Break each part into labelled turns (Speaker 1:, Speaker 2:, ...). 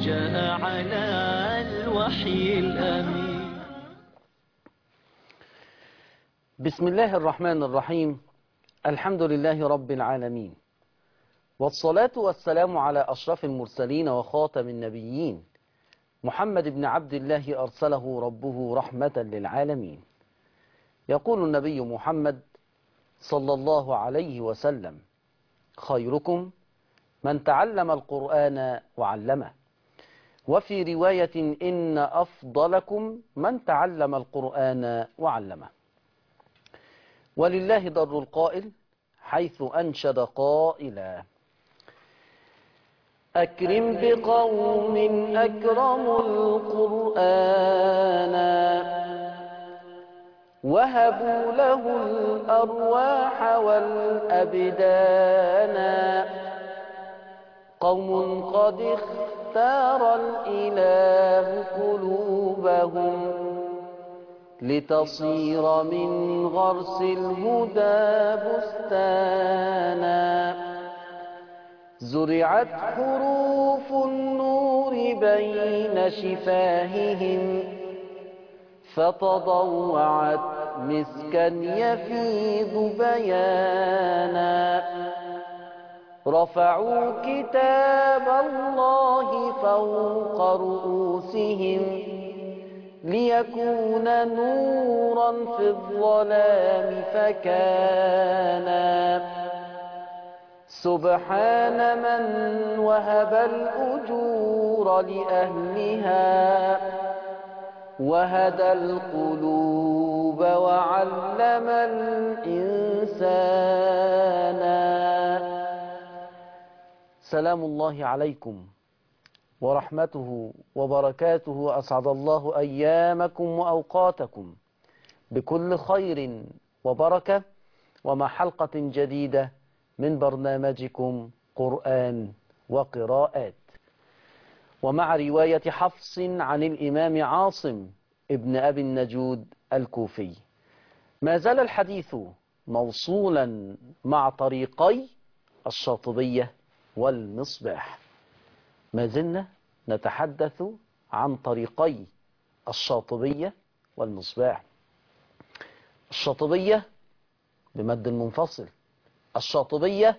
Speaker 1: جاء على الوحي الأمين
Speaker 2: بسم الله الرحمن الرحيم الحمد لله رب العالمين والصلاة والسلام على أشرف المرسلين وخاتم النبيين محمد بن عبد الله أرسله ربه رحمة للعالمين يقول النبي محمد صلى الله عليه وسلم خيركم من تعلم القرآن وعلمه وفي رواية إن أفضلكم من تعلم القرآن وعلمه ولله در القائل حيث أنشد قائلا أكرم بقوم أكرموا القرآن وهبوا له الأرواح والأبدان قوم قد اختار الإله قلوبهم لتصير من غرس الهدى بستانا زرعت حروف النور بين شفاههم فتضوعت مسكا يفيض بيانا رفعوا كتاب الله فوق رؤوسهم ليكون نورا في الظلام فكانا سبحان من وهب الأجور لأهلها وهدى القلوب وعلم الإنسان سلام الله عليكم ورحمته وبركاته أسعد الله أيامكم وأوقاتكم بكل خير وبركة ومع حلقة جديدة من برنامجكم قرآن وقراءات ومع رواية حفص عن الإمام عاصم ابن أبي النجود الكوفي ما زال الحديث موصولا مع طريقي الشاطبية والمصباح ما زلنا نتحدث عن طريقي الشاطبية والمصباح الشاطبية بمد المنفصل الشاطبية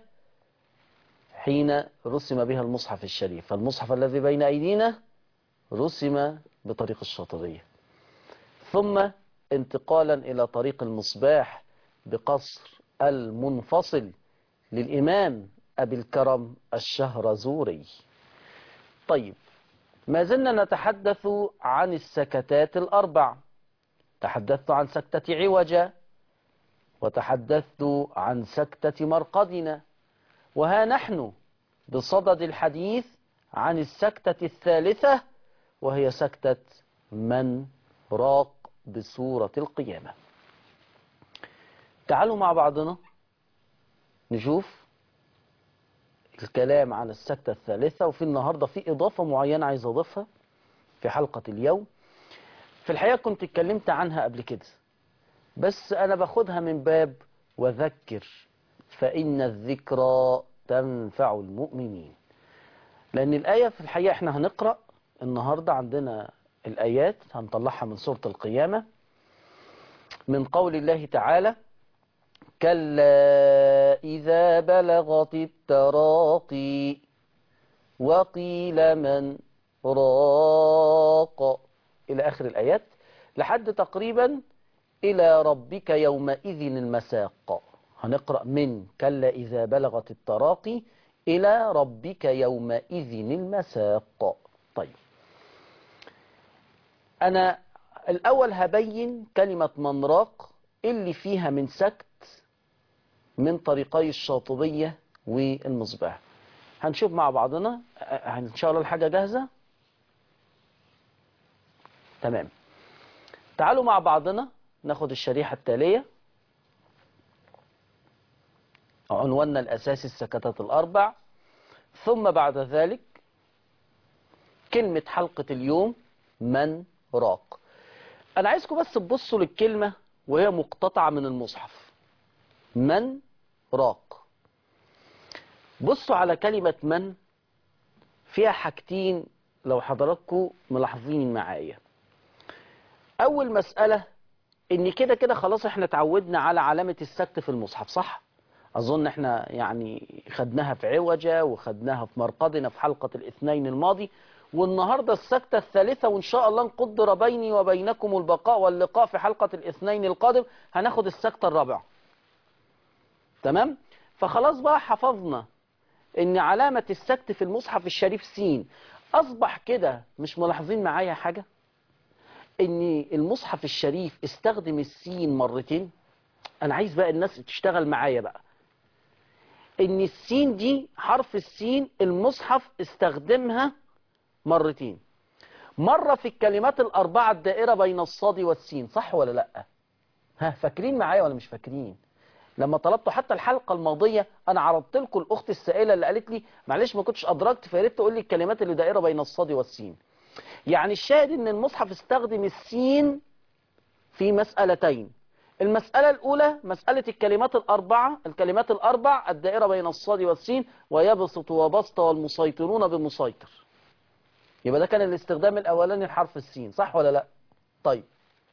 Speaker 2: حين رسم بها المصحف الشريف فالمصحف الذي بين أيدينا رسم بطريق الشاطبية ثم انتقالا إلى طريق المصباح بقصر المنفصل للإمام أبي الكرم الشهرزوري طيب ما زلنا نتحدث عن السكتات الأربع تحدثت عن سكتة عوجة وتحدثت عن سكتة مرقدنا وها نحن بصدد الحديث عن السكتة الثالثة وهي سكتة من راق بسورة القيامة تعالوا مع بعضنا نشوف الكلام عن السكتة الثالثة وفي النهاردة في إضافة معينة عايز أضيفها في حلقة اليوم في الحقيقة كنت اتكلمت عنها قبل كده بس أنا باخدها من باب وذكر فإن الذكرى تنفع المؤمنين لأن الآية في الحقيقة احنا هنقرأ النهاردة عندنا الآيات هنطلعها من سورة القيامة من قول الله تعالى كلا إذا بلغت التراقي وقيل من راق إلى آخر الآيات لحد تقريبا إلى ربك يومئذ المساق هنقرأ من كلا إذا بلغت التراقي إلى ربك يومئذ المساق طيب أنا الأول هبين كلمة من راق اللي فيها من سكت من طريقي الشاطبية والمصباح هنشوف مع بعضنا إن شاء الله الحاجة جاهزة تمام تعالوا مع بعضنا ناخد الشريحة التالية عنواننا الأساسي السكتات الأربع ثم بعد ذلك كلمة حلقة اليوم من راق أنا عايزكم بس تبصوا للكلمة وهي مقتطعة من المصحف من راق بصوا على كلمة من فيها حاجتين لو حضراتكم ملاحظين معايا اول مسألة ان كده كده خلاص احنا اتعودنا على علامة السكت في المصحف صح اظن احنا يعني خدناها في عوجة وخدناها في مرقدنا في حلقة الاثنين الماضي والنهاردة السكتة الثالثة وان شاء الله نقدر بيني وبينكم البقاء واللقاء في حلقة الاثنين القادم هناخد السكتة الرابعة تمام فخلاص بقى حفظنا ان علامة السكت في المصحف الشريف سين اصبح كده مش ملاحظين معايا حاجة ان المصحف الشريف استخدم السين مرتين انا عايز بقى الناس تشتغل معايا بقى ان السين دي حرف السين المصحف استخدمها مرتين مرة في الكلمات الأربعة الدائرة بين الصاد والسين صح ولا لأ ها فاكرين معايا ولا مش فاكرين لما طلبتوا حتى الحلقة الماضية أنا عرضت لكم الأخت السائلة اللي قالت لي معلش ما كنتش أدركت فياريت تقول لي الكلمات اللي دائرة بين الصاد والسين يعني الشاهد ان المصحف استخدم السين في مسألتين المسألة الأولى مسألة الكلمات الأربعة الكلمات الأربع الدائرة بين الصاد والسين ويبسط وبسط والمسيطرون بمسيطر يبقى ده كان الاستخدام الأولاني لحرف السين صح ولا لا طيب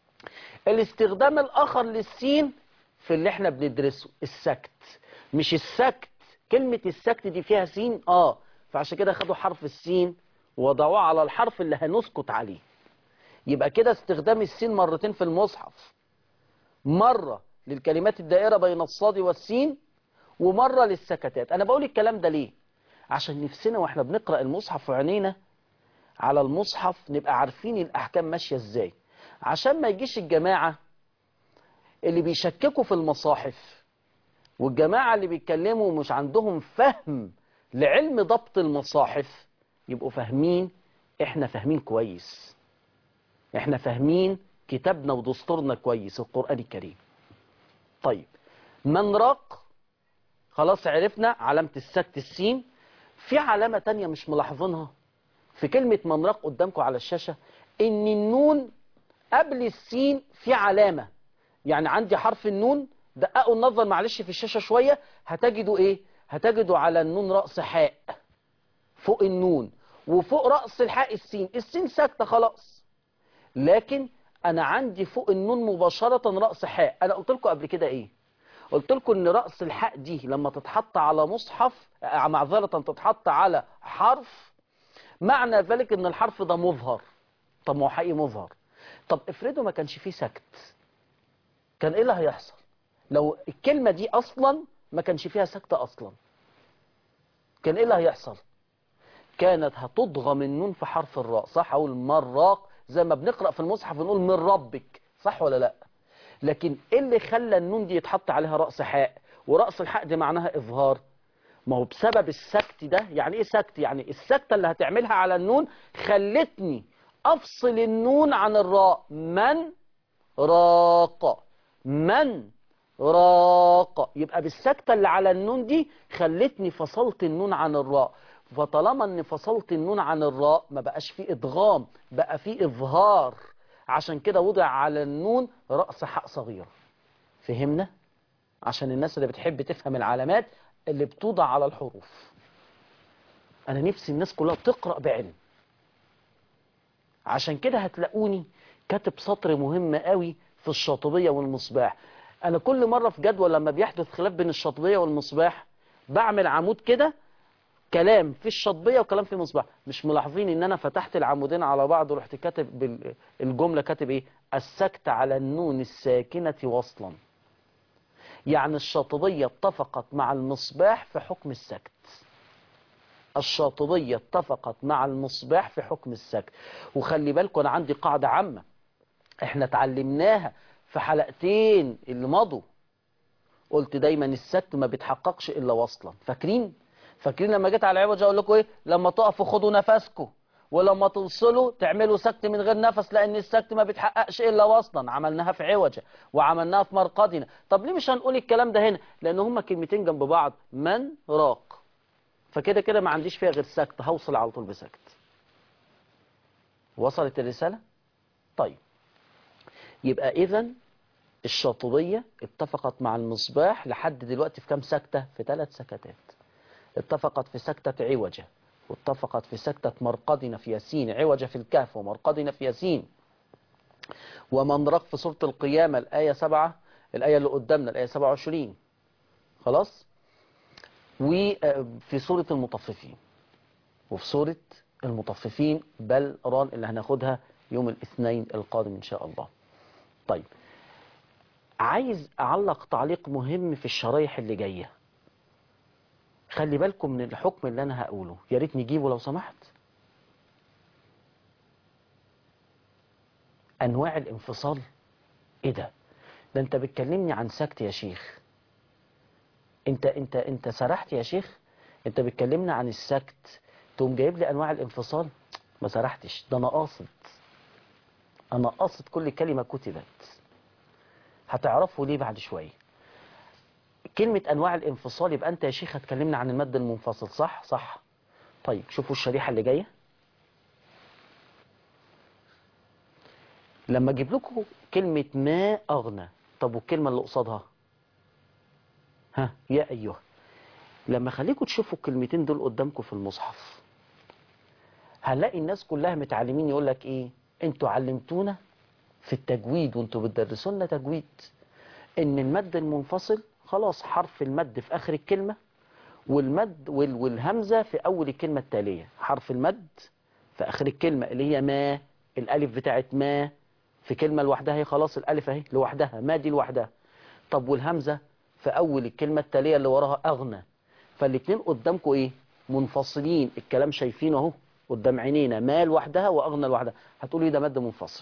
Speaker 2: الاستخدام الآخر للسين في اللي احنا بندرسه السكت مش السكت كلمة السكت دي فيها سين اه فعشان كده خدوا حرف السين وضعوه على الحرف اللي هنسكت عليه يبقى كده استخدام السين مرتين في المصحف مرة للكلمات الدائرة بين الصاد والسين ومرة للسكتات أنا بقول الكلام ده ليه عشان نفسنا وإحنا بنقرأ المصحف وعينينا على المصحف نبقى عارفين الأحكام ماشية إزاي عشان ما يجيش الجماعة اللي بيشككوا في المصاحف والجماعة اللي بيتكلموا مش عندهم فهم لعلم ضبط المصاحف يبقوا فاهمين احنا فاهمين كويس احنا فاهمين كتابنا ودستورنا كويس القرآن الكريم طيب من راق خلاص عرفنا علامة السكت السين في علامة تانية مش ملاحظينها في كلمة من راق قدامكم على الشاشة ان النون قبل السين في علامة يعني عندي حرف النون دققوا النظر معلش في الشاشة شوية هتجدوا ايه هتجدوا على النون رأس حاء فوق النون وفوق رأس الحاء السين السين ساكتة خلاص لكن انا عندي فوق النون مباشرة رأس حاء انا قلت لكم قبل كده ايه قلت لكم ان رأس الحاء دي لما تتحط على مصحف آه، معذرة تتحط على حرف معنى ذلك ان الحرف ده مظهر طب ما هو حقيقي مظهر طب افرضوا ما كانش فيه سكت كان ايه اللي هيحصل لو الكلمة دي اصلا ما كانش فيها سكتة اصلا كان ايه اللي هيحصل كانت هتضغم النون في حرف الراء صح اقول مراق زي ما بنقرأ في المصحف نقول من ربك صح ولا لا لكن ايه اللي خلى النون دي يتحط عليها رأس حاء ورأس الحاء دي معناها اظهار ما هو بسبب السكت ده يعني ايه سكت يعني السكتة اللي هتعملها على النون خلتني افصل النون عن الراء من راق من راق يبقى بالسكتة اللي على النون دي خلتني فصلت النون عن الراء فطالما اني فصلت النون عن الراء ما بقاش فيه ادغام بقى فيه اظهار عشان كده وضع على النون رأس حاء صغير فهمنا عشان الناس اللي بتحب تفهم العلامات اللي بتوضع على الحروف انا نفسي الناس كلها تقرأ بعلم عشان كده هتلاقوني كاتب سطر مهم قوي في الشاطبية والمصباح انا كل مرة في جدول لما بيحدث خلاف بين الشاطبية والمصباح بعمل عمود كده كلام في الشطبية وكلام في المصباح مش ملاحظين ان انا فتحت العمودين على بعض ورحت كاتب بال- الجملة كاتب ايه السكت على النون الساكنة وصلا يعني الشاطبية اتفقت مع المصباح في حكم السكت الشاطبية اتفقت مع المصباح في حكم السكت وخلي بالكم انا عندي قاعدة عامة احنا اتعلمناها في حلقتين اللي مضوا قلت دايما السكت ما بيتحققش الا وصلا فاكرين فاكرين لما جيت على العوج اقول لكم ايه لما تقفوا خدوا نفسكم ولما توصلوا تعملوا سكت من غير نفس لان السكت ما بيتحققش الا وصلا عملناها في عوجه وعملناها في مرقدنا طب ليه مش هنقول الكلام ده هنا لان هما كلمتين جنب بعض من راق فكده كده ما عنديش فيها غير سكت هوصل على طول بسكت وصلت الرساله طيب يبقى اذا الشاطبيه اتفقت مع المصباح لحد دلوقتي في كام سكته في ثلاث سكتات اتفقت في سكتة عوجة واتفقت في سكتة مرقدنا في ياسين عوج في الكهف ومرقدنا في ياسين ومنرق في سورة القيامة الآية 7 الآية اللي قدامنا الآية 27 خلاص وفي سورة المطففين وفي سورة المطففين بل ران اللي هناخدها يوم الاثنين القادم إن شاء الله طيب عايز أعلق تعليق مهم في الشرايح اللي جاية خلي بالكم من الحكم اللي أنا هقوله يا ريت نجيبه لو سمحت أنواع الانفصال إيه ده ده أنت بتكلمني عن سكت يا شيخ أنت أنت أنت سرحت يا شيخ أنت بتكلمنا عن السكت تقوم جايب لي أنواع الانفصال ما سرحتش ده أنا قاصد أنا قاصد كل كلمة كتبت هتعرفوا ليه بعد شوية كلمة أنواع الانفصال يبقى أنت يا شيخ هتكلمنا عن المد المنفصل صح صح طيب شوفوا الشريحة اللي جاية لما أجيب لكم كلمة ما أغنى طب والكلمة اللي قصادها ها يا أيها لما خليكم تشوفوا الكلمتين دول قدامكم في المصحف هنلاقي الناس كلها متعلمين يقول لك ايه انتوا علمتونا في التجويد وانتوا بتدرسوا لنا تجويد ان المد المنفصل خلاص حرف المد في اخر الكلمة والمد وال والهمزة في اول الكلمة التالية حرف المد في اخر الكلمة اللي هي ما الالف بتاعت ما في كلمة لوحدها هي خلاص الالف اهي لوحدها ما دي لوحدها طب والهمزة في اول الكلمة التالية اللي وراها اغنى فالاتنين قدامكم ايه منفصلين الكلام شايفينه اهو قدام عينينا ما لوحدها واغنى لوحدها هتقولوا ايه ده مد منفصل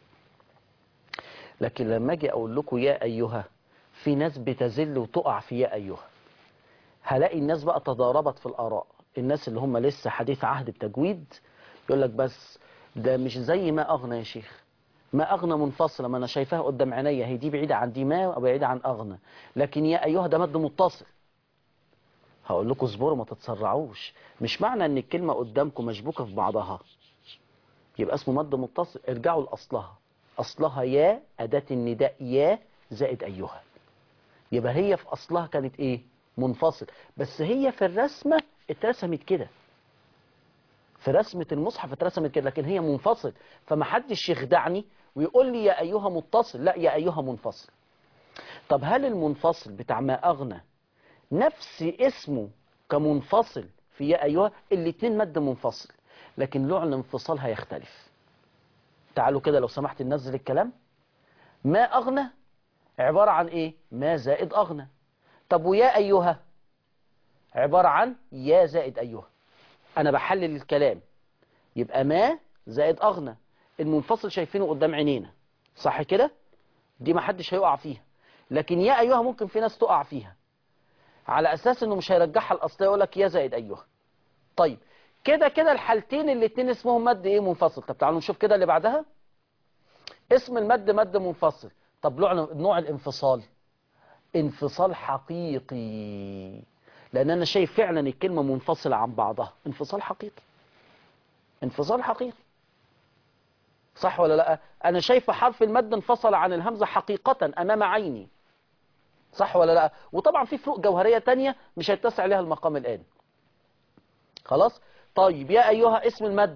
Speaker 2: لكن لما اجي اقول لكم يا ايها في ناس بتزل وتقع في يا ايها هلاقي الناس بقى تضاربت في الاراء الناس اللي هم لسه حديث عهد بتجويد يقول لك بس ده مش زي ما اغنى يا شيخ ما اغنى منفصله ما انا شايفاها قدام عينيا هي دي بعيده عن دي ما وبعيده عن اغنى لكن يا ايها ده مد متصل هقول لكم اصبروا ما تتسرعوش مش معنى ان الكلمة قدامكم مشبوكة في بعضها يبقى اسمه مد متصل ارجعوا لأصلها أصلها يا أداة النداء يا زائد أيها يبقى هي في أصلها كانت إيه منفصل بس هي في الرسمة اترسمت كده في رسمة المصحف اترسمت كده لكن هي منفصل فمحدش يخدعني ويقول لي يا أيها متصل لا يا أيها منفصل طب هل المنفصل بتاع ما أغنى نفس اسمه كمنفصل في يا أيها الاتنين مد منفصل لكن نوع الانفصال هيختلف تعالوا كده لو سمحت ننزل الكلام ما أغنى عبارة عن إيه ما زائد أغنى طب ويا أيها عبارة عن يا زائد أيها أنا بحلل الكلام يبقى ما زائد أغنى المنفصل شايفينه قدام عينينا صح كده دي ما حدش هيقع فيها لكن يا أيها ممكن في ناس تقع فيها على اساس انه مش هيرجعها الاصليه يقول لك يا زائد ايها طيب كده كده الحالتين الاتنين اسمهم مد ايه منفصل طب تعالوا نشوف كده اللي بعدها اسم المد مد منفصل طب نوع نوع الانفصال انفصال حقيقي لان انا شايف فعلا الكلمه منفصله عن بعضها انفصال حقيقي انفصال حقيقي صح ولا لا انا شايف حرف المد انفصل عن الهمزه حقيقه امام عيني صح ولا لا وطبعا في فروق جوهرية تانية مش هيتسع لها المقام الآن خلاص طيب يا أيها اسم المد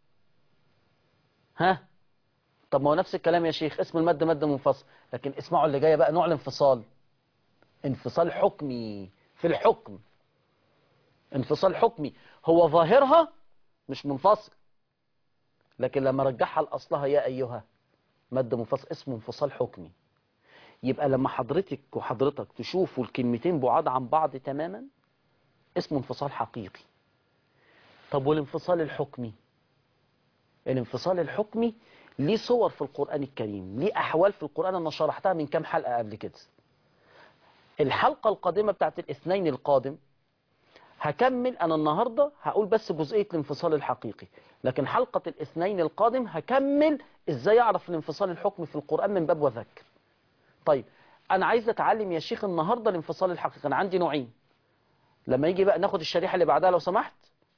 Speaker 2: ها طب ما هو نفس الكلام يا شيخ اسم المد مد منفصل لكن اسمعوا اللي جاية بقى نوع الانفصال انفصال حكمي في الحكم انفصال حكمي هو ظاهرها مش منفصل لكن لما رجعها لأصلها يا أيها مد منفصل اسمه انفصال حكمي يبقى لما حضرتك وحضرتك تشوفوا الكلمتين بعاد عن بعض تماما اسمه انفصال حقيقي طب والانفصال الحكمي الانفصال الحكمي ليه صور في القرآن الكريم ليه أحوال في القرآن أنا شرحتها من كام حلقة قبل كده الحلقة القادمة بتاعت الاثنين القادم هكمل أنا النهاردة هقول بس جزئية الانفصال الحقيقي لكن حلقة الاثنين القادم هكمل ازاي اعرف الانفصال الحكمي في القرآن من باب وذكر طيب انا عايز اتعلم يا شيخ النهاردة الانفصال الحقيقي انا عندي نوعين لما يجي بقى ناخد الشريحة اللي بعدها لو سمحت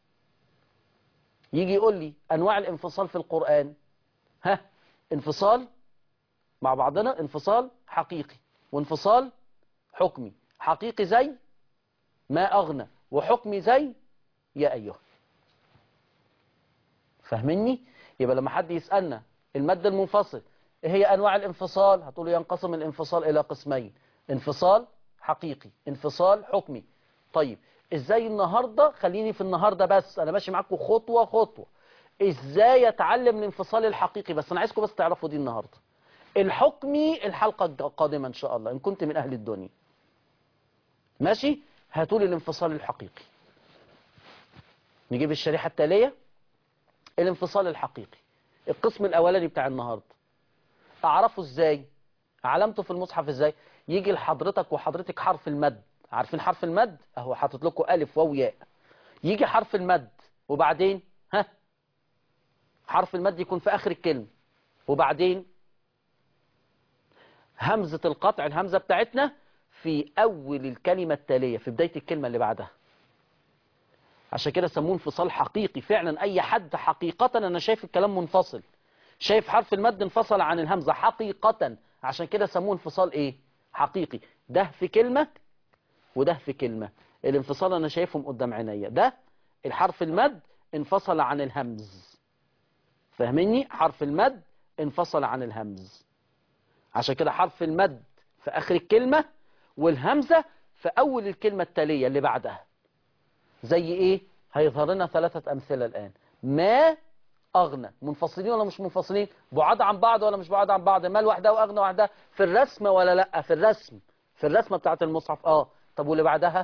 Speaker 2: يجي يقول لي انواع الانفصال في القرآن ها انفصال مع بعضنا انفصال حقيقي وانفصال حكمي حقيقي زي ما اغنى وحكمي زي يا ايها فاهمني يبقى لما حد يسألنا المد المنفصل ايه هي انواع الانفصال هتقول له ينقسم الانفصال الى قسمين انفصال حقيقي انفصال حكمي طيب ازاي النهاردة خليني في النهاردة بس انا ماشي معاكم خطوة خطوة ازاي اتعلم الانفصال الحقيقي بس انا عايزكم بس تعرفوا دي النهاردة الحكمي الحلقة القادمة ان شاء الله ان كنت من اهل الدنيا ماشي هاتولي الانفصال الحقيقي نجيب الشريحة التالية الانفصال الحقيقي القسم الاولاني بتاع النهاردة اعرفه ازاي علامته في المصحف ازاي يجي لحضرتك وحضرتك حرف المد عارفين حرف المد اهو حاطط لكم الف واو ياء يجي حرف المد وبعدين ها حرف المد يكون في اخر الكلمة وبعدين همزة القطع الهمزة بتاعتنا في اول الكلمة التالية في بداية الكلمة اللي بعدها عشان كده سموه انفصال حقيقي فعلا اي حد حقيقة انا شايف الكلام منفصل شايف حرف المد انفصل عن الهمزة حقيقة عشان كده سموه انفصال ايه حقيقي ده في كلمة وده في كلمة الانفصال انا شايفهم قدام عينيا ده الحرف المد انفصل عن الهمز فاهميني حرف المد انفصل عن الهمز عشان كده حرف المد في اخر الكلمة والهمزة في اول الكلمة التالية اللي بعدها زي ايه هيظهر لنا ثلاثة امثلة الان ما اغنى منفصلين ولا مش منفصلين بعاد عن بعض ولا مش بعاد عن بعض ما لوحدها واغنى وحدها في الرسم ولا لا في الرسم في الرسمة بتاعت المصحف اه طب واللي بعدها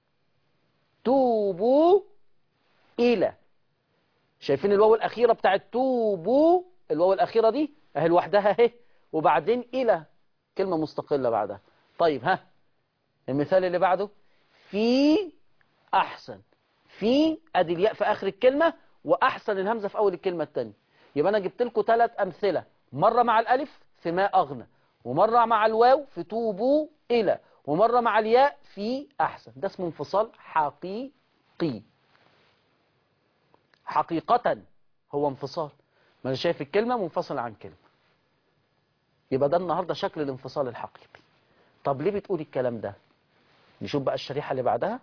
Speaker 2: توبوا الى شايفين الواو الاخيرة بتاعت توبوا الواو الاخيرة دي اهي لوحدها اهي وبعدين الى كلمة مستقلة بعدها طيب ها المثال اللي بعده في احسن في ادي الياء في اخر الكلمة واحسن الهمزة في اول الكلمة الثانيه يبقى انا جبت لكم ثلاث امثلة مرة مع الالف في ما اغنى ومرة مع الواو في توبوا الى ومرة مع الياء في احسن ده اسمه انفصال حقيقي حقيقة هو انفصال ما انا شايف الكلمة منفصل عن كلمة يبقى ده النهاردة شكل الانفصال الحقيقي طب ليه بتقول الكلام ده نشوف بقى الشريحة اللي بعدها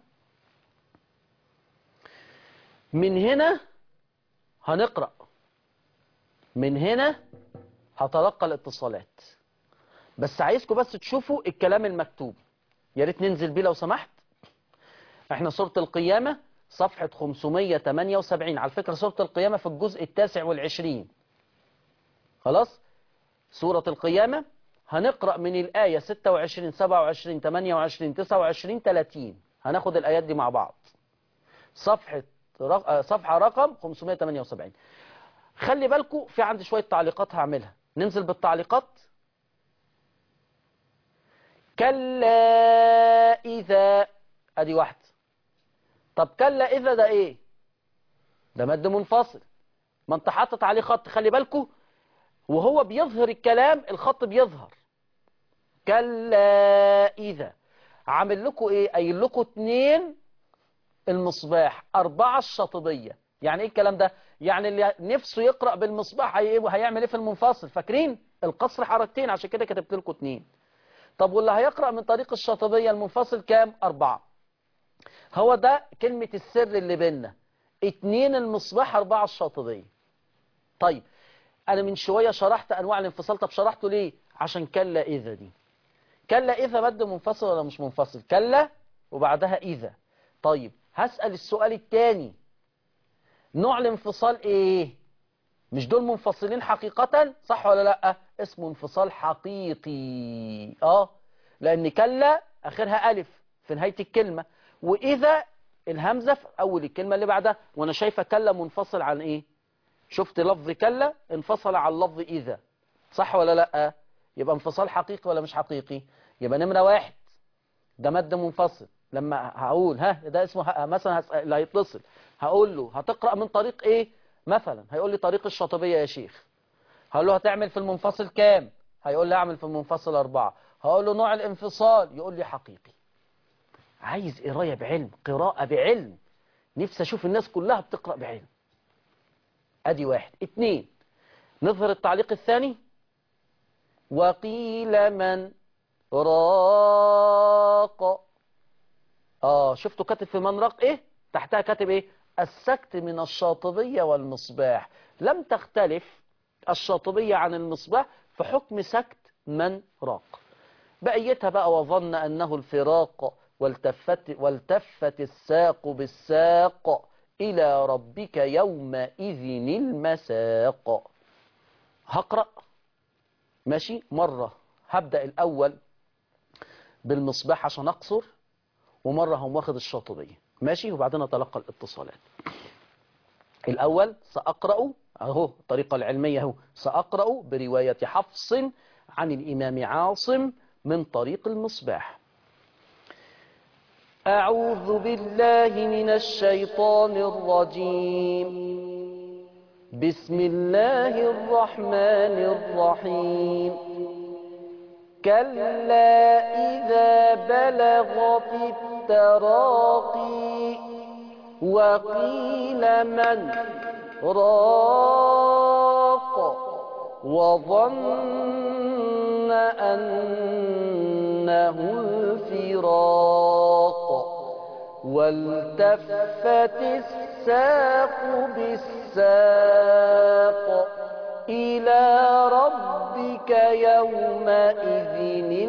Speaker 2: من هنا هنقرأ من هنا هتلقى الاتصالات بس عايزكم بس تشوفوا الكلام المكتوب يا ريت ننزل بيه لو سمحت احنا سورة القيامة صفحة 578 على فكرة سورة القيامة في الجزء التاسع والعشرين خلاص سورة القيامة هنقرأ من الآية 26 27 28 29 30 هناخد الآيات دي مع بعض صفحة رق... صفحة رقم 578 خلي بالكم في عندي شوية تعليقات هعملها ننزل بالتعليقات كلا إذا أدي واحدة طب كلا إذا ده إيه ده مد منفصل ما انت حاطط عليه خط خلي بالكم وهو بيظهر الكلام الخط بيظهر كلا إذا عامل لكم إيه قايل لكم اتنين المصباح أربعة الشاطبية يعني إيه الكلام ده يعني اللي نفسه يقرأ بالمصباح هي- هيعمل إيه في المنفصل فاكرين القصر حركتين عشان كده كتبت لكم اتنين طب واللي هيقرأ من طريق الشاطبية المنفصل كام أربعة هو ده كلمة السر اللي بيننا اتنين المصباح أربعة الشاطبية طيب أنا من شوية شرحت أنواع الانفصال طب شرحته ليه عشان كلا إذا دي كلا إذا مد منفصل ولا مش منفصل كلا وبعدها إذا طيب هسأل السؤال الثاني نوع الانفصال إيه مش دول منفصلين حقيقة صح ولا لأ اسمه انفصال حقيقي اه لأن كلا آخرها ألف في نهاية الكلمة وإذا الهمزة في أول الكلمة اللي بعدها وأنا شايفة كلا منفصل عن إيه شفت لفظ كلا انفصل عن لفظ إذا صح ولا لأ يبقى انفصال حقيقي ولا مش حقيقي يبقى نمرة واحد ده مد منفصل لما هقول ها ده اسمه ها مثلا هسأل اللي هيتصل هقول له هتقرأ من طريق ايه مثلا هيقول لي طريق الشاطبية يا شيخ هقول له هتعمل في المنفصل كام هيقول لي اعمل في المنفصل أربعة هقول له نوع الانفصال يقول لي حقيقي عايز قراية بعلم قراءة بعلم نفسي اشوف الناس كلها بتقرأ بعلم ادي واحد اتنين نظهر التعليق الثاني وقيل من راق اه شفتوا كاتب في من راق ايه تحتها كاتب ايه السكت من الشاطبية والمصباح لم تختلف الشاطبية عن المصباح في حكم سكت من راق بقيتها بقى وظن أنه الفراق والتفت, والتفت الساق بالساق إلى ربك يومئذ المساق هقرأ ماشي مرة هبدأ الأول بالمصباح عشان أقصر ومرة هم واخد الشاطبية ماشي وبعدين أتلقى الاتصالات الأول سأقرأ أهو الطريقة العلمية أهو سأقرأ برواية حفص عن الإمام عاصم من طريق المصباح أعوذ بالله من الشيطان الرجيم بسم الله الرحمن الرحيم كلا إذا بلغت التراقي وقيل من راق وظن أنه الفراق والتفت الساق بالساق إلى ربك يومئذ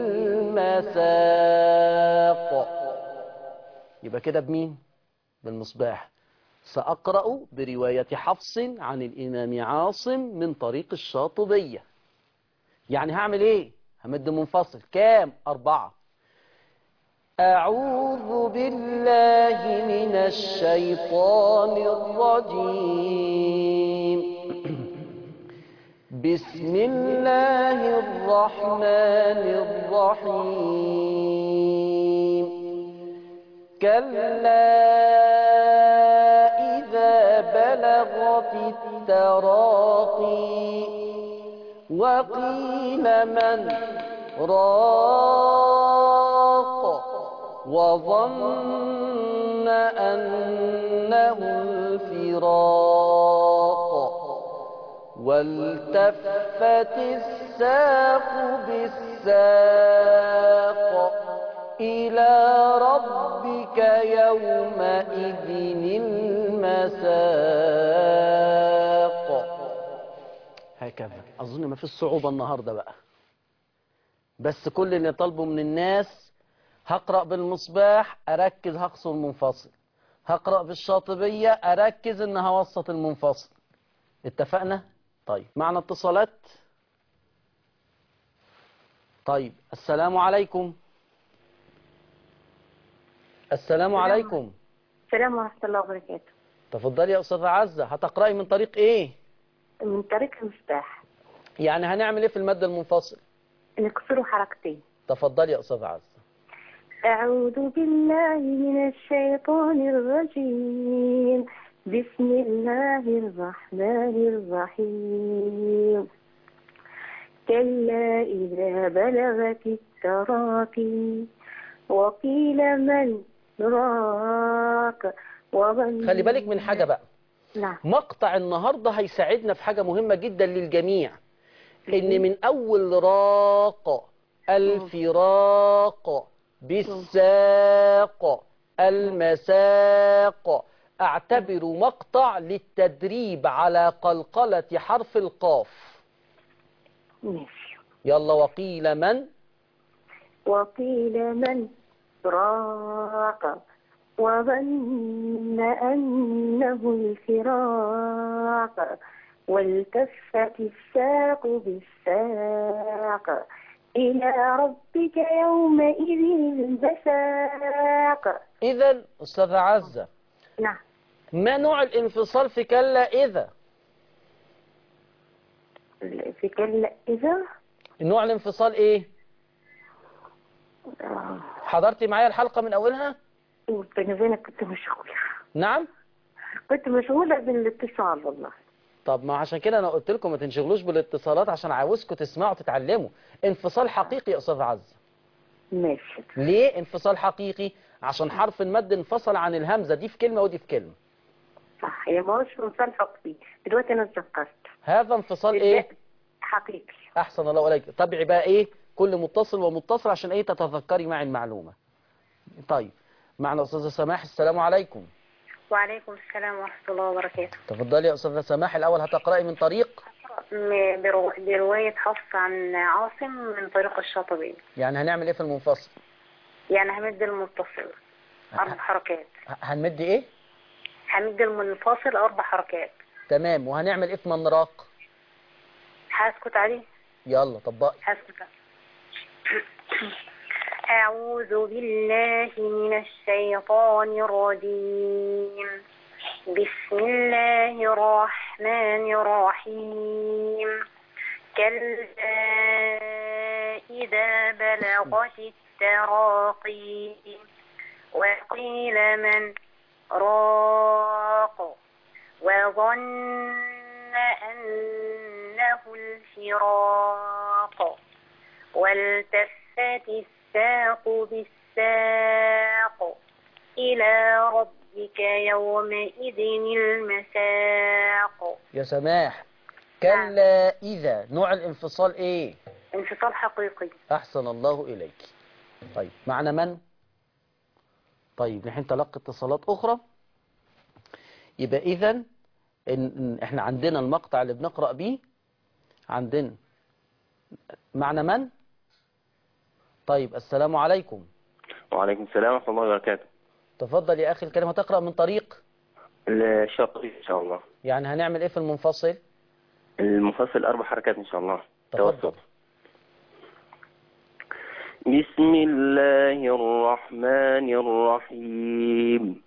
Speaker 2: المساق يبقى كده بمين بالمصباح سأقرأ برواية حفص عن الإمام عاصم من طريق الشاطبية يعني هعمل ايه همد منفصل كام أربعة أعوذ بالله من الشيطان الرجيم بسم الله الرحمن الرحيم كلا إذا بلغت التراقي وقيل من راق وظن أنه الفراق والتفت الساق بالساق إلى ربك يومئذ المساق هكذا أظن ما في الصعوبة النهاردة بقى بس كل اللي طالبه من الناس هقرأ بالمصباح أركز هقصر المنفصل هقرأ بالشاطبية أركز إن هوسط المنفصل اتفقنا؟ طيب معنا اتصالات طيب السلام عليكم السلام عليكم
Speaker 3: السلام ورحمة الله وبركاته
Speaker 2: تفضلي يا أستاذة عزة هتقرأي من طريق إيه؟
Speaker 3: من طريق المفتاح
Speaker 2: يعني هنعمل إيه في المادة المنفصل؟
Speaker 3: نكسره حركتين
Speaker 2: تفضلي يا أستاذة عزة
Speaker 3: أعوذ بالله من الشيطان الرجيم بسم الله الرحمن الرحيم كلا إذا بلغت التراقي وقيل من راق وظن
Speaker 2: خلي بالك من حاجة بقى
Speaker 3: نعم
Speaker 2: مقطع النهاردة هيساعدنا في حاجة مهمة جدا للجميع إن من أول راق الفراق بالساق المساق أعتبر مقطع للتدريب على قلقلة حرف القاف
Speaker 3: ماشي
Speaker 2: يلا وقيل من
Speaker 3: وقيل من راق وظن أنه الفراق والتفت الساق بالساق إلى ربك يومئذ المساق
Speaker 2: إذا أستاذ عزة
Speaker 3: نعم
Speaker 2: ما نوع الانفصال في كلا إذا
Speaker 3: في كلا إذا
Speaker 2: نوع الانفصال إيه
Speaker 3: آه،
Speaker 2: حضرتي معايا الحلقة من أولها
Speaker 3: بيني وبينك كنت مشغولة
Speaker 2: نعم
Speaker 3: كنت مشغولة بالاتصال والله
Speaker 2: طب ما عشان كده انا قلت لكم ما تنشغلوش بالاتصالات عشان عاوزكم تسمعوا تتعلموا انفصال حقيقي يا استاذ عز
Speaker 3: ماشي
Speaker 2: ليه انفصال حقيقي عشان حرف المد انفصل عن الهمزه دي في كلمه ودي في كلمه
Speaker 3: صح هي ما هوش مثال حقيقي دلوقتي أنا اتذكرت
Speaker 2: هذا انفصال ايه
Speaker 3: حقيقي
Speaker 2: احسن الله عليك تابعي بقى ايه كل متصل ومتصل عشان ايه تتذكري معي المعلومه طيب معنا استاذه سماح السلام عليكم
Speaker 3: وعليكم السلام ورحمة الله وبركاته
Speaker 2: تفضلي يا أستاذة سماح الأول هتقرأي من طريق
Speaker 3: م- برو- برواية حفص عن عاصم من طريق الشاطبي
Speaker 2: يعني هنعمل إيه في المنفصل
Speaker 3: يعني همد المتصل أربع حركات
Speaker 2: ه- هنمد إيه
Speaker 3: همد المنفصل أربع حركات
Speaker 2: تمام وهنعمل إيه في من راق
Speaker 3: هسكت عليه
Speaker 2: يلا طبقي
Speaker 3: هسكت أعوذ بالله من الشيطان الرجيم بسم الله الرحمن الرحيم كلا إذا بلغت التراقي وقيل من راق وظن أنه الفراق والتفت الساق بالساق إلى ربك يومئذ المساق
Speaker 2: يا سماح كلا إذا نوع الانفصال إيه
Speaker 3: انفصال حقيقي
Speaker 2: أحسن الله إليك طيب معنا من طيب نحن تلقي اتصالات أخرى يبقى إذا إن إن إحنا عندنا المقطع اللي بنقرأ بيه عندنا معنا من طيب السلام عليكم
Speaker 4: وعليكم السلام ورحمة الله وبركاته
Speaker 2: تفضل يا أخي الكريم هتقرأ من طريق
Speaker 4: الشاطئ إن شاء الله
Speaker 2: يعني هنعمل إيه في المنفصل
Speaker 4: المفصل أربع حركات إن شاء الله
Speaker 2: تفضل
Speaker 4: توسط بسم الله الرحمن الرحيم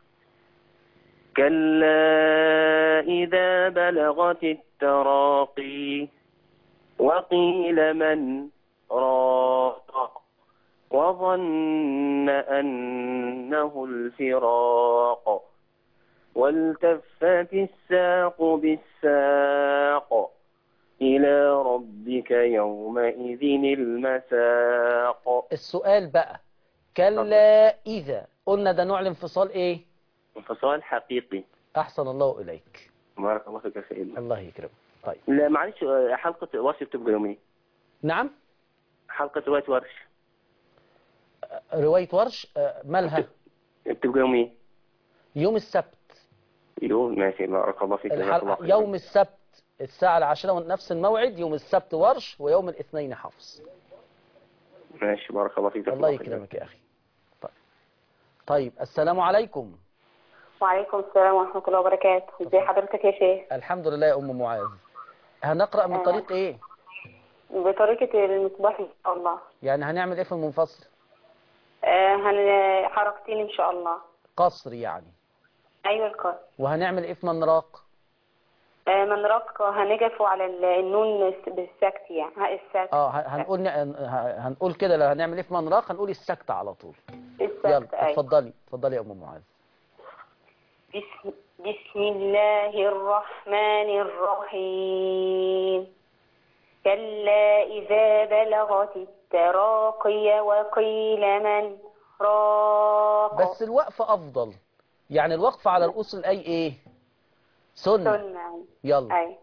Speaker 4: كلا إذا بلغت التراقي وقيل من راق وظن أنه الفراق والتفت الساق بالساق إلى ربك يومئذ المساق
Speaker 2: السؤال بقى كلا إذا قلنا ده نوع الانفصال إيه
Speaker 4: انفصال حقيقي
Speaker 2: أحسن الله إليك
Speaker 4: بارك الله فيك يا سيدنا
Speaker 2: الله يكرمك طيب
Speaker 4: لا معلش آه، حلقة ورش بتبقى يومين
Speaker 2: نعم
Speaker 4: حلقة رواية ورش
Speaker 2: رواية ورش آه، مالها
Speaker 4: بتبقى يومين
Speaker 2: يوم السبت
Speaker 4: يوم ماشي بارك الله فيك جزاك الله
Speaker 2: الحلقة
Speaker 4: خير.
Speaker 2: يوم السبت الساعة العاشرة ونفس الموعد يوم السبت ورش ويوم الاثنين حفص
Speaker 4: ماشي بارك الله فيك جزاك
Speaker 2: الله
Speaker 4: خير.
Speaker 2: يكرمك يا أخي طيب. طيب السلام عليكم
Speaker 3: وعليكم السلام ورحمة الله وبركاته ازي حضرتك يا شيخ
Speaker 2: الحمد لله يا أم معاذ هنقرأ من طريق إيه
Speaker 3: بطريقة المصباح إن شاء الله
Speaker 2: يعني هنعمل إيه في المنفصل
Speaker 3: آه، هن حركتين إن شاء الله
Speaker 2: قصر يعني
Speaker 3: أيوة القصر
Speaker 2: وهنعمل إيه في من راق
Speaker 3: آه، من رق هنقف على ال- النون بالسكت يعني ها السكت
Speaker 2: اه ه- هنقول ن- ه- هنقول كده لو هنعمل ايه في من راق هنقول السكت على طول
Speaker 3: السكت
Speaker 2: يلا
Speaker 3: أيوة.
Speaker 2: اتفضلي اتفضلي يا ام معاذ
Speaker 3: بسم, بسم الله الرحمن الرحيم كلا إذا بلغت التراقي وقيل من راق
Speaker 2: بس الوقفة افضل يعني الوقفة على رؤوس الاي ايه سنة
Speaker 3: سنة
Speaker 2: يلا
Speaker 3: أي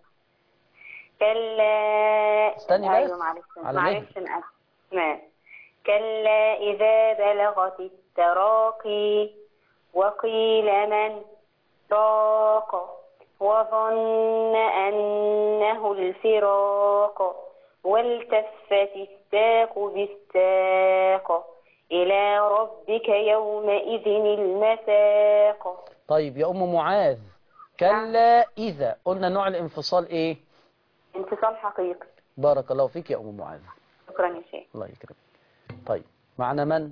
Speaker 3: كلا
Speaker 2: استني
Speaker 3: أيوة
Speaker 2: بس
Speaker 3: معلش
Speaker 2: على
Speaker 3: معلش أنا آسفة. تمام كلا إذا بلغت التراقي وقيل من راق وظن أنه الفراق والتفت الساق بالساق إلى ربك يومئذ المساق
Speaker 2: طيب يا ام معاذ كلا اذا قلنا نوع الانفصال ايه
Speaker 3: انفصال حقيقي
Speaker 2: بارك الله فيك يا ام معاذ
Speaker 3: شكرا يا شيخ
Speaker 2: الله يكرمك طيب معنا من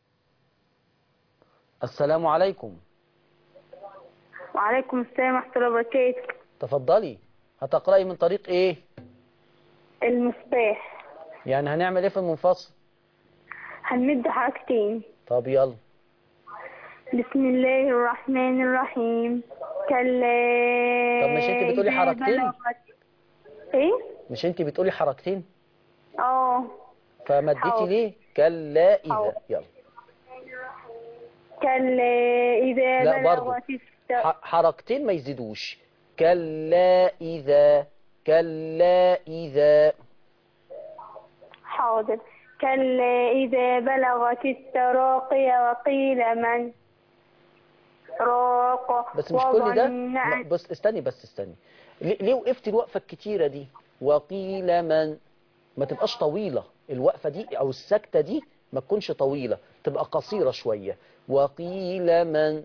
Speaker 2: السلام عليكم
Speaker 3: وعليكم السلام ورحمة الله وبركاته
Speaker 2: تفضلي هتقرأي من طريق ايه
Speaker 3: المصباح
Speaker 2: يعني هنعمل ايه في المنفصل
Speaker 3: هنمد حركتين
Speaker 2: طب يلا
Speaker 3: بسم الله الرحمن الرحيم كلا
Speaker 2: طب مش انت بتقولي
Speaker 3: إذا
Speaker 2: حركتين؟
Speaker 3: بلغت- ايه
Speaker 2: مش انت بتقولي حركتين
Speaker 3: اه
Speaker 2: فمديتي
Speaker 3: حاضر.
Speaker 2: ليه كلا اذا
Speaker 3: حاضر.
Speaker 2: يلا
Speaker 3: كلا إذا
Speaker 2: لا برضو.
Speaker 3: بلغت الت...
Speaker 2: ح- حركتين ما يزيدوش كلا إذا كلا إذا
Speaker 3: حاضر كلا إذا بلغت التراقي وقيل من راق
Speaker 2: بس مش كل ده
Speaker 3: وظن
Speaker 2: لا،
Speaker 3: أن-
Speaker 2: بس استني بس استني ليه ليه وقفت الوقفة الكتيرة دي وقيل من ما تبقاش طويلة الوقفة دي أو السكتة دي ما تكونش طويلة تبقى قصيرة شوية وقيل من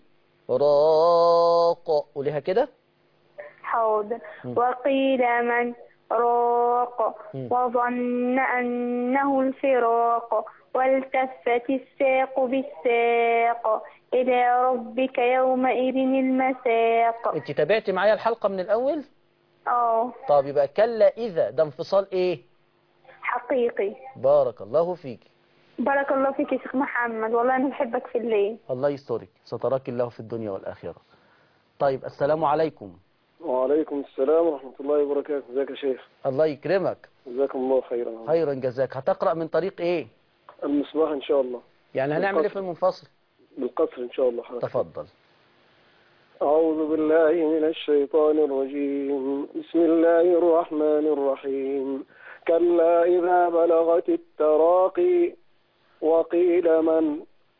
Speaker 2: راق قوليها كده
Speaker 3: حاضر وقيل من راق
Speaker 2: مم.
Speaker 3: وظن أنه الفراق والتفت الساق بالساق إلى ربك يومئذ المساق
Speaker 2: انت تابعتي معايا الحلقة من الأول
Speaker 3: اه
Speaker 2: طب يبقى كلا إذا ده انفصال إيه
Speaker 3: حقيقي
Speaker 2: بارك الله فيك
Speaker 3: بارك الله فيك يا شيخ محمد والله أنا بحبك في الليل
Speaker 2: الله يسترك ستراك الله في الدنيا والآخرة طيب السلام عليكم
Speaker 5: وعليكم السلام ورحمة الله وبركاته ازيك يا شيخ
Speaker 2: الله يكرمك
Speaker 5: جزاكم الله خيرا
Speaker 2: خيرا جزاك هتقرأ من طريق إيه
Speaker 5: المصباح إن شاء الله
Speaker 2: يعني هنعمل إيه في المنفصل
Speaker 5: بالقصر إن شاء الله حضرتك
Speaker 2: تفضل
Speaker 5: أعوذ بالله من الشيطان الرجيم بسم الله الرحمن الرحيم كلا إذا بلغت التراقي وقيل من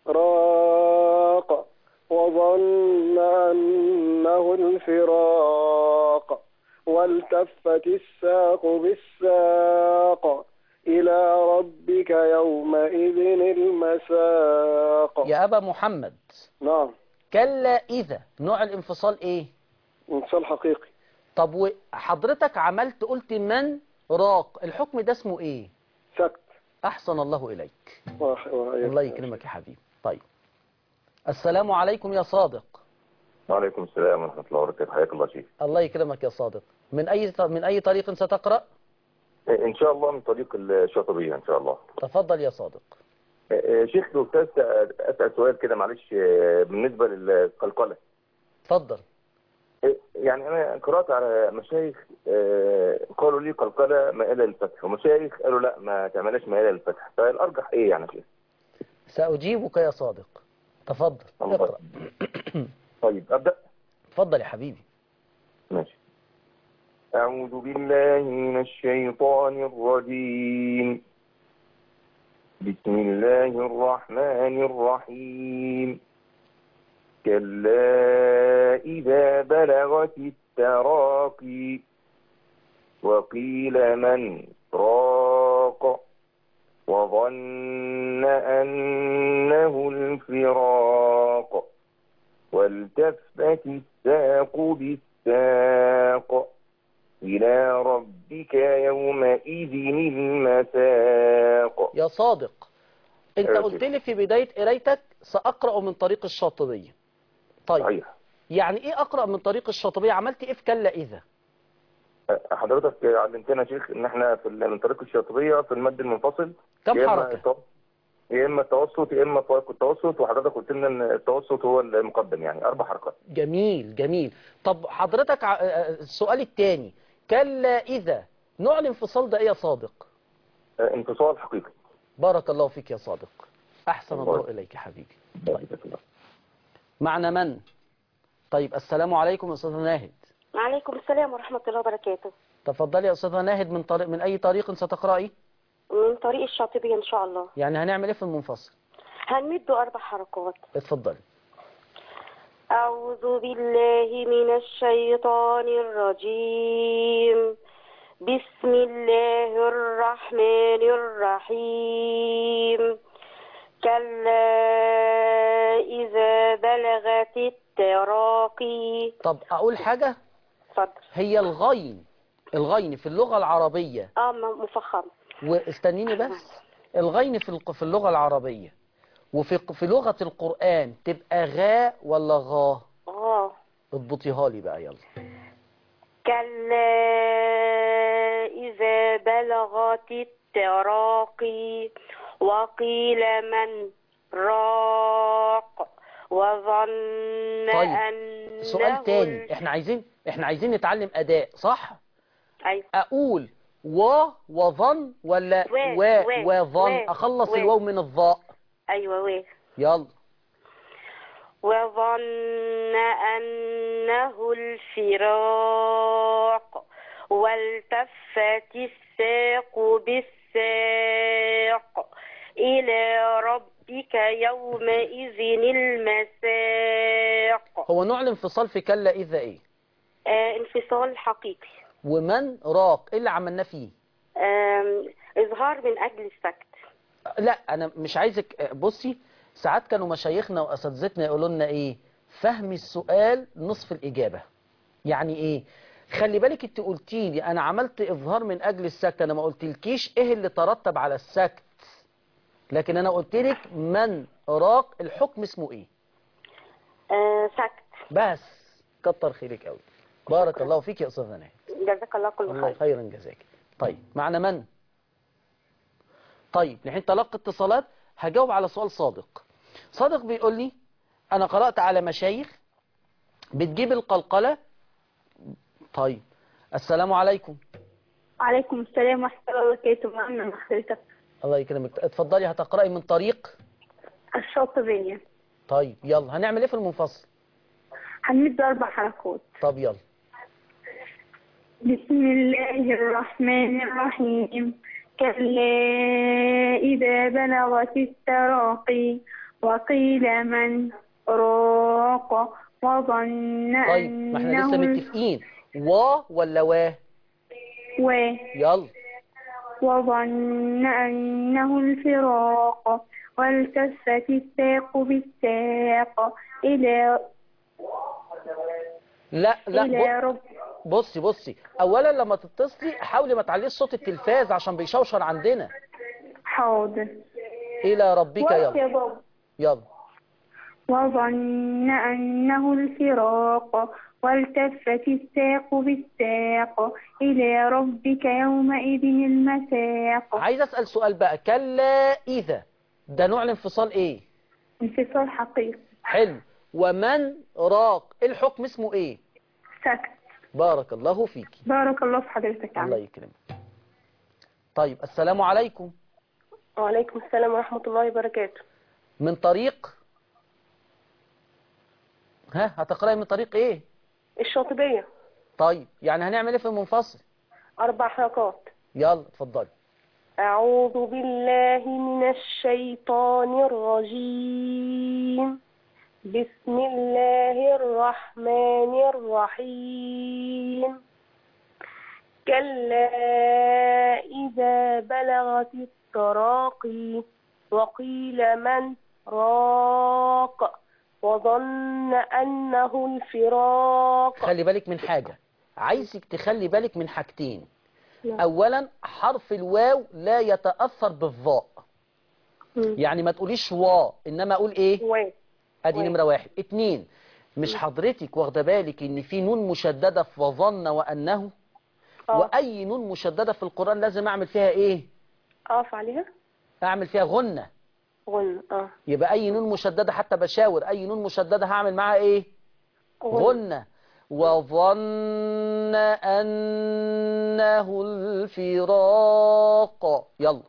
Speaker 5: راق وظن أنه الفراق والتفت الساق بالساق إلى ربك يومئذ المساق
Speaker 2: يا أبا محمد
Speaker 5: نعم
Speaker 2: كلا إذا نوع الانفصال إيه
Speaker 5: انفصال حقيقي
Speaker 2: طب وحضرتك عملت قلت من راق الحكم ده اسمه إيه
Speaker 5: سكت
Speaker 2: أحسن الله إليك
Speaker 5: وح- وحياك
Speaker 2: الله يكرمك يا حبيبي طيب السلام عليكم يا صادق
Speaker 6: وعليكم السلام ورحمة الله وبركاته حياك الله شيخ
Speaker 2: الله يكرمك يا صادق من أي من أي طريق ستقرأ
Speaker 6: إن شاء الله من طريق الشاطبية إن شاء الله
Speaker 2: تفضل يا صادق
Speaker 6: شيخ لو كنت أسأل سؤال كده معلش بالنسبة للقلقلة
Speaker 2: تفضل
Speaker 6: يعني أنا قرأت على مشايخ قالوا لي قلقلة مائلة للفتح ومشايخ قالوا لا ما تعملهاش مائلة للفتح فالأرجح إيه يعني شيخ
Speaker 2: سأجيبك يا صادق تفضل
Speaker 6: الله.
Speaker 2: اقرأ
Speaker 6: طيب أبدأ
Speaker 2: تفضل يا حبيبي
Speaker 6: ماشي أعوذ بالله من الشيطان الرجيم بسم الله الرحمن الرحيم كلا إذا بلغت التراقي وقيل من راق وظن أنه الفراق والتفت الساق بالساق إلى ربك يومئذ المساق
Speaker 2: يا صادق انت
Speaker 6: أيوة
Speaker 2: قلت
Speaker 6: كده.
Speaker 2: لي في بداية قرايتك سأقرأ من طريق الشاطبية طيب
Speaker 6: صحيح
Speaker 2: يعني ايه أقرأ من طريق الشاطبية عملت ايه في كلا إذا
Speaker 6: حضرتك علمتنا يا شيخ ان احنا في ال- من طريق الشاطبية في المد المنفصل
Speaker 2: كم
Speaker 6: يا إما
Speaker 2: حركة
Speaker 6: الت- يا اما التوسط يا اما فوق التوسط وحضرتك قلت لنا ان التوسط هو المقدم يعني اربع حركات
Speaker 2: جميل جميل طب حضرتك ع- آه، السؤال الثاني كلا إذا نوع الانفصال ده ايه يا صادق
Speaker 6: آه، انفصال حقيقي
Speaker 2: بارك الله فيك يا صادق أحسن
Speaker 6: الله.
Speaker 2: الله إليك يا حبيبي طيب معنا من طيب السلام عليكم يا أستاذة ناهد
Speaker 7: وعليكم السلام ورحمة الله وبركاته
Speaker 2: تفضلي يا أستاذة ناهد من طريق من أي طريق ستقرأي
Speaker 7: من طريق الشاطبية إن شاء الله
Speaker 2: يعني هنعمل ايه في المنفصل
Speaker 7: هنمده أربع حركات
Speaker 2: اتفضلي
Speaker 7: أعوذ بالله من الشيطان الرجيم بسم الله الرحمن الرحيم كلا إذا بلغت التراقي
Speaker 2: طب أقول حاجة
Speaker 7: اتفضل
Speaker 2: هي الغين الغين في اللغة العربية
Speaker 7: اه م- مفخم
Speaker 2: واستنيني بس الغين في الق- في اللغة العربية وفي في لغة القرآن تبقى غاء ولا غا
Speaker 7: اه
Speaker 2: اضبطيها لي بقى يلا
Speaker 7: كلا إذا بلغت التراقي وقيل من راق وظن
Speaker 2: طيب،
Speaker 7: أنه
Speaker 2: سؤال تاني احنا عايزين احنا عايزين نتعلم أداء صح
Speaker 7: أيوة
Speaker 2: أقول و وظن ولا
Speaker 7: و-
Speaker 2: و
Speaker 7: و-
Speaker 2: وظن
Speaker 7: و-
Speaker 2: أخلص
Speaker 7: و.
Speaker 2: الواو من الظاء
Speaker 7: أيوة ويه
Speaker 2: يلا
Speaker 7: وظن أنه الفراق والتفت الساق بالساق إلى ربك ربك يومئذ المساق
Speaker 2: هو نوع الانفصال في كلا إذا إيه
Speaker 7: آه انفصال حقيقي
Speaker 2: ومن راق إيه اللي عملناه فيه
Speaker 7: آم، إظهار من أجل السكت
Speaker 2: لا أنا مش عايزك بصي ساعات كانوا مشايخنا وأساتذتنا يقولوا لنا إيه فهم السؤال نصف الإجابة يعني إيه خلي بالك انت قلتي لي انا عملت اظهار من اجل السكت انا ما قلتلكيش ايه اللي ترتب على السكت لكن انا قلت لك من راق الحكم اسمه ايه
Speaker 7: آه سكت
Speaker 2: بس كتر خيرك قوي بارك الله فيك يا استاذه نهاد
Speaker 7: جزاك الله كل
Speaker 2: الله
Speaker 7: خير
Speaker 2: خيرا جزاك طيب معنا من طيب لحين تلقي اتصالات هجاوب على سؤال صادق صادق بيقول لي انا قرأت على مشايخ بتجيب القلقلة طيب السلام عليكم
Speaker 8: وعليكم السلام ورحمة الله وبركاته معنا مع حضرتك
Speaker 2: الله يكرمك اتفضلي هتقرأي من طريق
Speaker 8: الشاطبية
Speaker 2: طيب يلا هنعمل ايه في المنفصل
Speaker 8: هنمد أربع حركات
Speaker 2: طب يلا
Speaker 8: بسم الله الرحمن الرحيم كلا إذا بلغت التراقي وقيل من راق وظن
Speaker 2: طيب ما احنا لسه
Speaker 8: أنه
Speaker 2: متفقين و ولا و
Speaker 8: و
Speaker 2: يلا
Speaker 8: وظن أنه الفراق والتفت الساق بالساق إلى
Speaker 2: لا لا
Speaker 8: إلى
Speaker 2: ب-
Speaker 8: رب
Speaker 2: بصي بصي اولا لما تتصلي حاولي ما تعليش صوت التلفاز عشان بيشوشر عندنا
Speaker 8: حاضر
Speaker 2: الى ربك
Speaker 8: وقت
Speaker 2: يلا
Speaker 8: يا بابا
Speaker 2: يلا
Speaker 8: وظن أنه الفراق والتفت الساق بالساق إلى ربك يومئذ المساق
Speaker 2: عايز اسال سؤال بقى كلا اذا ده نوع الانفصال ايه
Speaker 8: انفصال حقيقي
Speaker 2: حلو ومن راق الحكم اسمه ايه
Speaker 8: سكت
Speaker 2: بارك الله فيك
Speaker 8: بارك الله في حضرتك
Speaker 2: الله
Speaker 8: عم.
Speaker 2: يكرمك طيب السلام عليكم
Speaker 7: وعليكم السلام ورحمة الله وبركاته
Speaker 2: من طريق ها هتقرأي من طريق ايه
Speaker 7: الشاطبية
Speaker 2: طيب يعني هنعمل ايه في المنفصل
Speaker 7: أربع حركات
Speaker 2: يلا اتفضلي
Speaker 7: أعوذ بالله من الشيطان الرجيم بسم الله الرحمن الرحيم كلا إذا بلغت التراقي وقيل من راق وظن أنه الفراق
Speaker 2: خلي بالك من حاجة عايزك تخلي بالك من حاجتين
Speaker 7: نعم.
Speaker 2: اولا حرف الواو لا يتأثر بالظاء
Speaker 7: مم.
Speaker 2: يعني ما تقوليش وا انما اقول ايه
Speaker 7: و
Speaker 2: ادي
Speaker 7: واو.
Speaker 2: نمرة واحد اتنين مش حضرتك واخده بالك ان في نون مشددة في وظن وانه
Speaker 7: اه
Speaker 2: واي نون مشددة في القرآن لازم اعمل فيها ايه
Speaker 7: أقف عليها
Speaker 2: اعمل فيها غنة
Speaker 7: غن اه
Speaker 2: يبقى اي نون مشددة حتى بشاور اي نون مشددة هعمل معاها ايه غنة وظن أنه الفراق يلا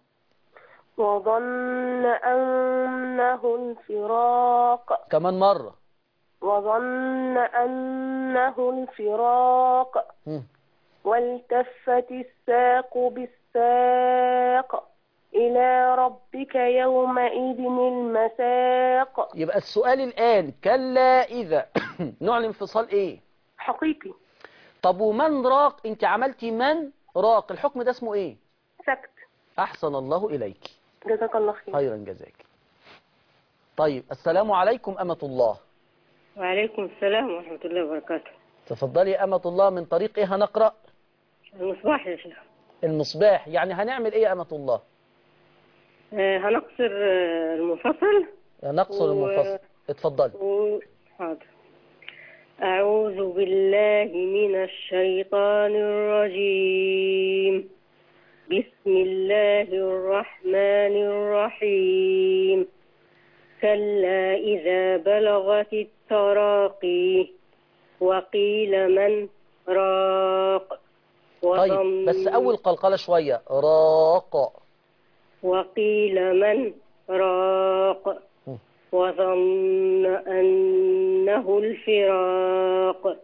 Speaker 7: وظن أنه الفراق
Speaker 2: كمان مرة
Speaker 7: وظن أنه الفراق
Speaker 2: مم.
Speaker 7: والتفت الساق بالساق إلى ربك يومئذ المساق
Speaker 2: يبقى السؤال الآن كلا إذا نوع الانفصال إيه
Speaker 7: حقيقي
Speaker 2: طب ومن راق أنت عملتي من راق الحكم ده اسمه إيه
Speaker 7: سكت
Speaker 2: أحسن الله إليك
Speaker 7: جزاك الله خير
Speaker 2: خيرا جزاك طيب السلام عليكم أمة الله
Speaker 9: وعليكم السلام ورحمة الله وبركاته
Speaker 2: تفضلي يا أمة الله من طريق إيه هنقرأ
Speaker 9: المصباح يا شيخ
Speaker 2: المصباح يعني هنعمل إيه يا أمة الله
Speaker 9: آه، هنقصر آه، المنفصل
Speaker 2: نقصر
Speaker 9: و-
Speaker 2: المنفصل اتفضلي
Speaker 9: و... حاضر أعوذ بالله من الشيطان الرجيم بسم الله الرحمن الرحيم كلا إذا بلغت التراقي وقيل من راق
Speaker 2: طيب
Speaker 9: وظن-
Speaker 2: بس أول قلقلة شوية راق
Speaker 9: وقيل من راق
Speaker 2: مم.
Speaker 9: وظن أنه الفراق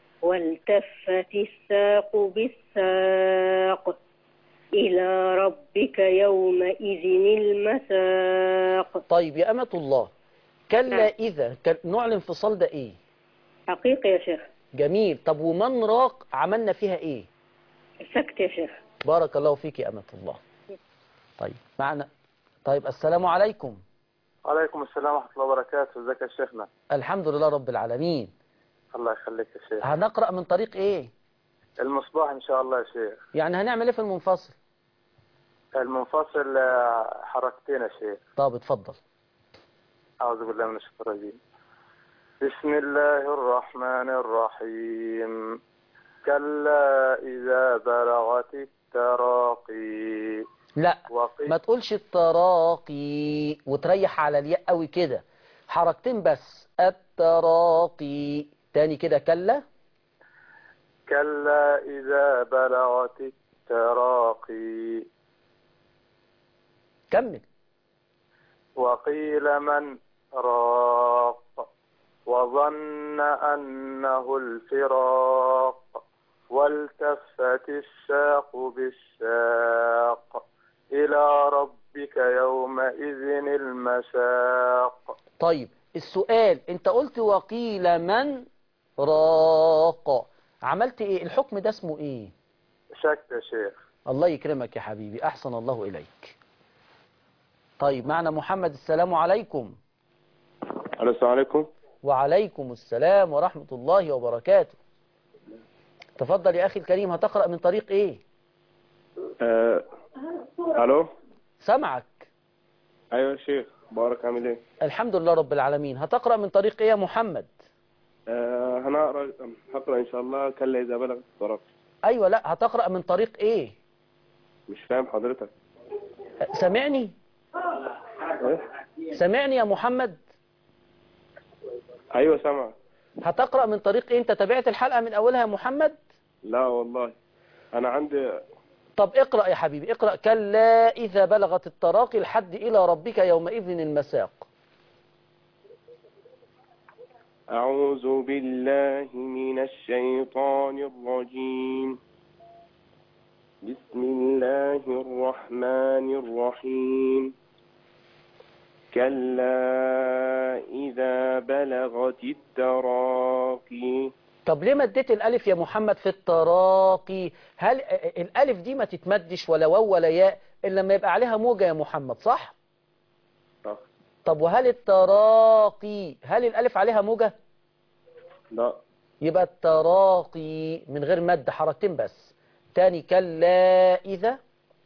Speaker 9: والتفت الساق بالساق إلى ربك ربك يومئذ المساق
Speaker 2: طيب يا أمة الله كلا إذا كان نوع الانفصال ده إيه
Speaker 9: حقيقي يا شيخ
Speaker 2: جميل طب ومن راق عملنا فيها إيه
Speaker 9: سكت يا شيخ
Speaker 2: بارك الله فيك يا أمة الله طيب معنا طيب السلام عليكم
Speaker 10: وعليكم السلام ورحمة الله وبركاته ازيك يا شيخنا
Speaker 2: الحمد لله رب العالمين
Speaker 10: الله يخليك يا شيخ
Speaker 2: هنقرأ من طريق إيه
Speaker 10: المصباح ان شاء الله يا شيخ
Speaker 2: يعني هنعمل إيه في المنفصل
Speaker 10: المنفصل آه، حركتين يا شيخ
Speaker 2: طب اتفضل
Speaker 10: أعوذ بالله من الشيطان الرجيم بسم الله الرحمن الرحيم كلا إذا بلغت التراقي
Speaker 2: لا
Speaker 10: وقيل
Speaker 2: ما تقولش التراقي وتريح على الياء قوي كده حركتين بس التراقي تاني كده كلا
Speaker 10: كلا إذا بلغت التراقي
Speaker 2: كمل
Speaker 10: وقيل من راق وظن أنه الفراق والتفت الساق بالساق إلى ربك يومئذ المساق
Speaker 2: طيب السؤال انت قلت وقيل من راق عملت ايه الحكم ده اسمه ايه
Speaker 10: شك يا شيخ
Speaker 2: الله يكرمك يا حبيبي احسن الله اليك طيب معنا محمد السلام عليكم
Speaker 11: السلام عليكم
Speaker 2: وعليكم السلام ورحمة الله وبركاته تفضل يا أخي الكريم هتقرأ من طريق إيه
Speaker 11: آه. الو
Speaker 2: سمعك
Speaker 11: ايوه يا شيخ بارك عامل ايه
Speaker 2: الحمد لله رب العالمين هتقرأ من طريق إيه يا محمد
Speaker 11: آه هنقرا هقرا ان شاء الله كلا اذا بلغت الطرف
Speaker 2: أيوة لا هتقرأ من طريق إيه
Speaker 11: مش فاهم حضرتك
Speaker 2: سمعني
Speaker 11: إيه؟
Speaker 2: سمعني يا محمد
Speaker 11: ايوه سامع
Speaker 2: هتقرأ من طريق إيه أنت تابعت الحلقة من أولها يا محمد
Speaker 11: لا والله انا عندي
Speaker 2: طب اقرأ يا حبيبي اقرأ كلا إذا بلغت التراقي الحد إلى ربك يومئذ المساق
Speaker 11: اعوذ بالله من الشيطان الرجيم بسم الله الرحمن الرحيم كلا إذا بلغت التراقي
Speaker 2: طب ليه مديت الألف يا محمد في التراقي هل الألف دي ما تتمدش ولا واو ولا ياء إلا لما يبقى عليها موجة يا محمد صح
Speaker 11: صح
Speaker 2: طب وهل التراقي هل الألف عليها موجة
Speaker 11: لا
Speaker 2: يبقى التراقي من غير مد حركتين بس تاني كلا إذا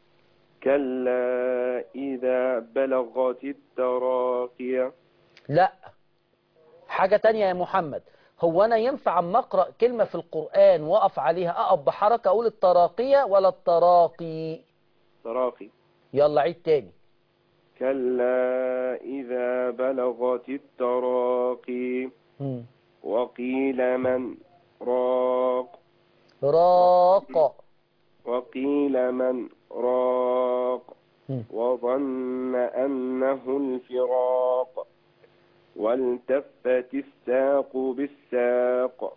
Speaker 11: كلا إذا بلغت التراقي
Speaker 2: لا حاجة تانية يا محمد هو أنا ينفع أما أقرأ كلمة في القرآن وأقف عليها أقف بحركة أقول التراقية ولا التراقي
Speaker 11: تراقي
Speaker 2: يلا عيد تاني
Speaker 11: كلا إذا بلغت التراقي
Speaker 2: مم.
Speaker 11: وقيل من راق
Speaker 2: راق
Speaker 11: وقيل من راق
Speaker 2: مم.
Speaker 11: وظن أنه الفراق والتفت الساق بالساق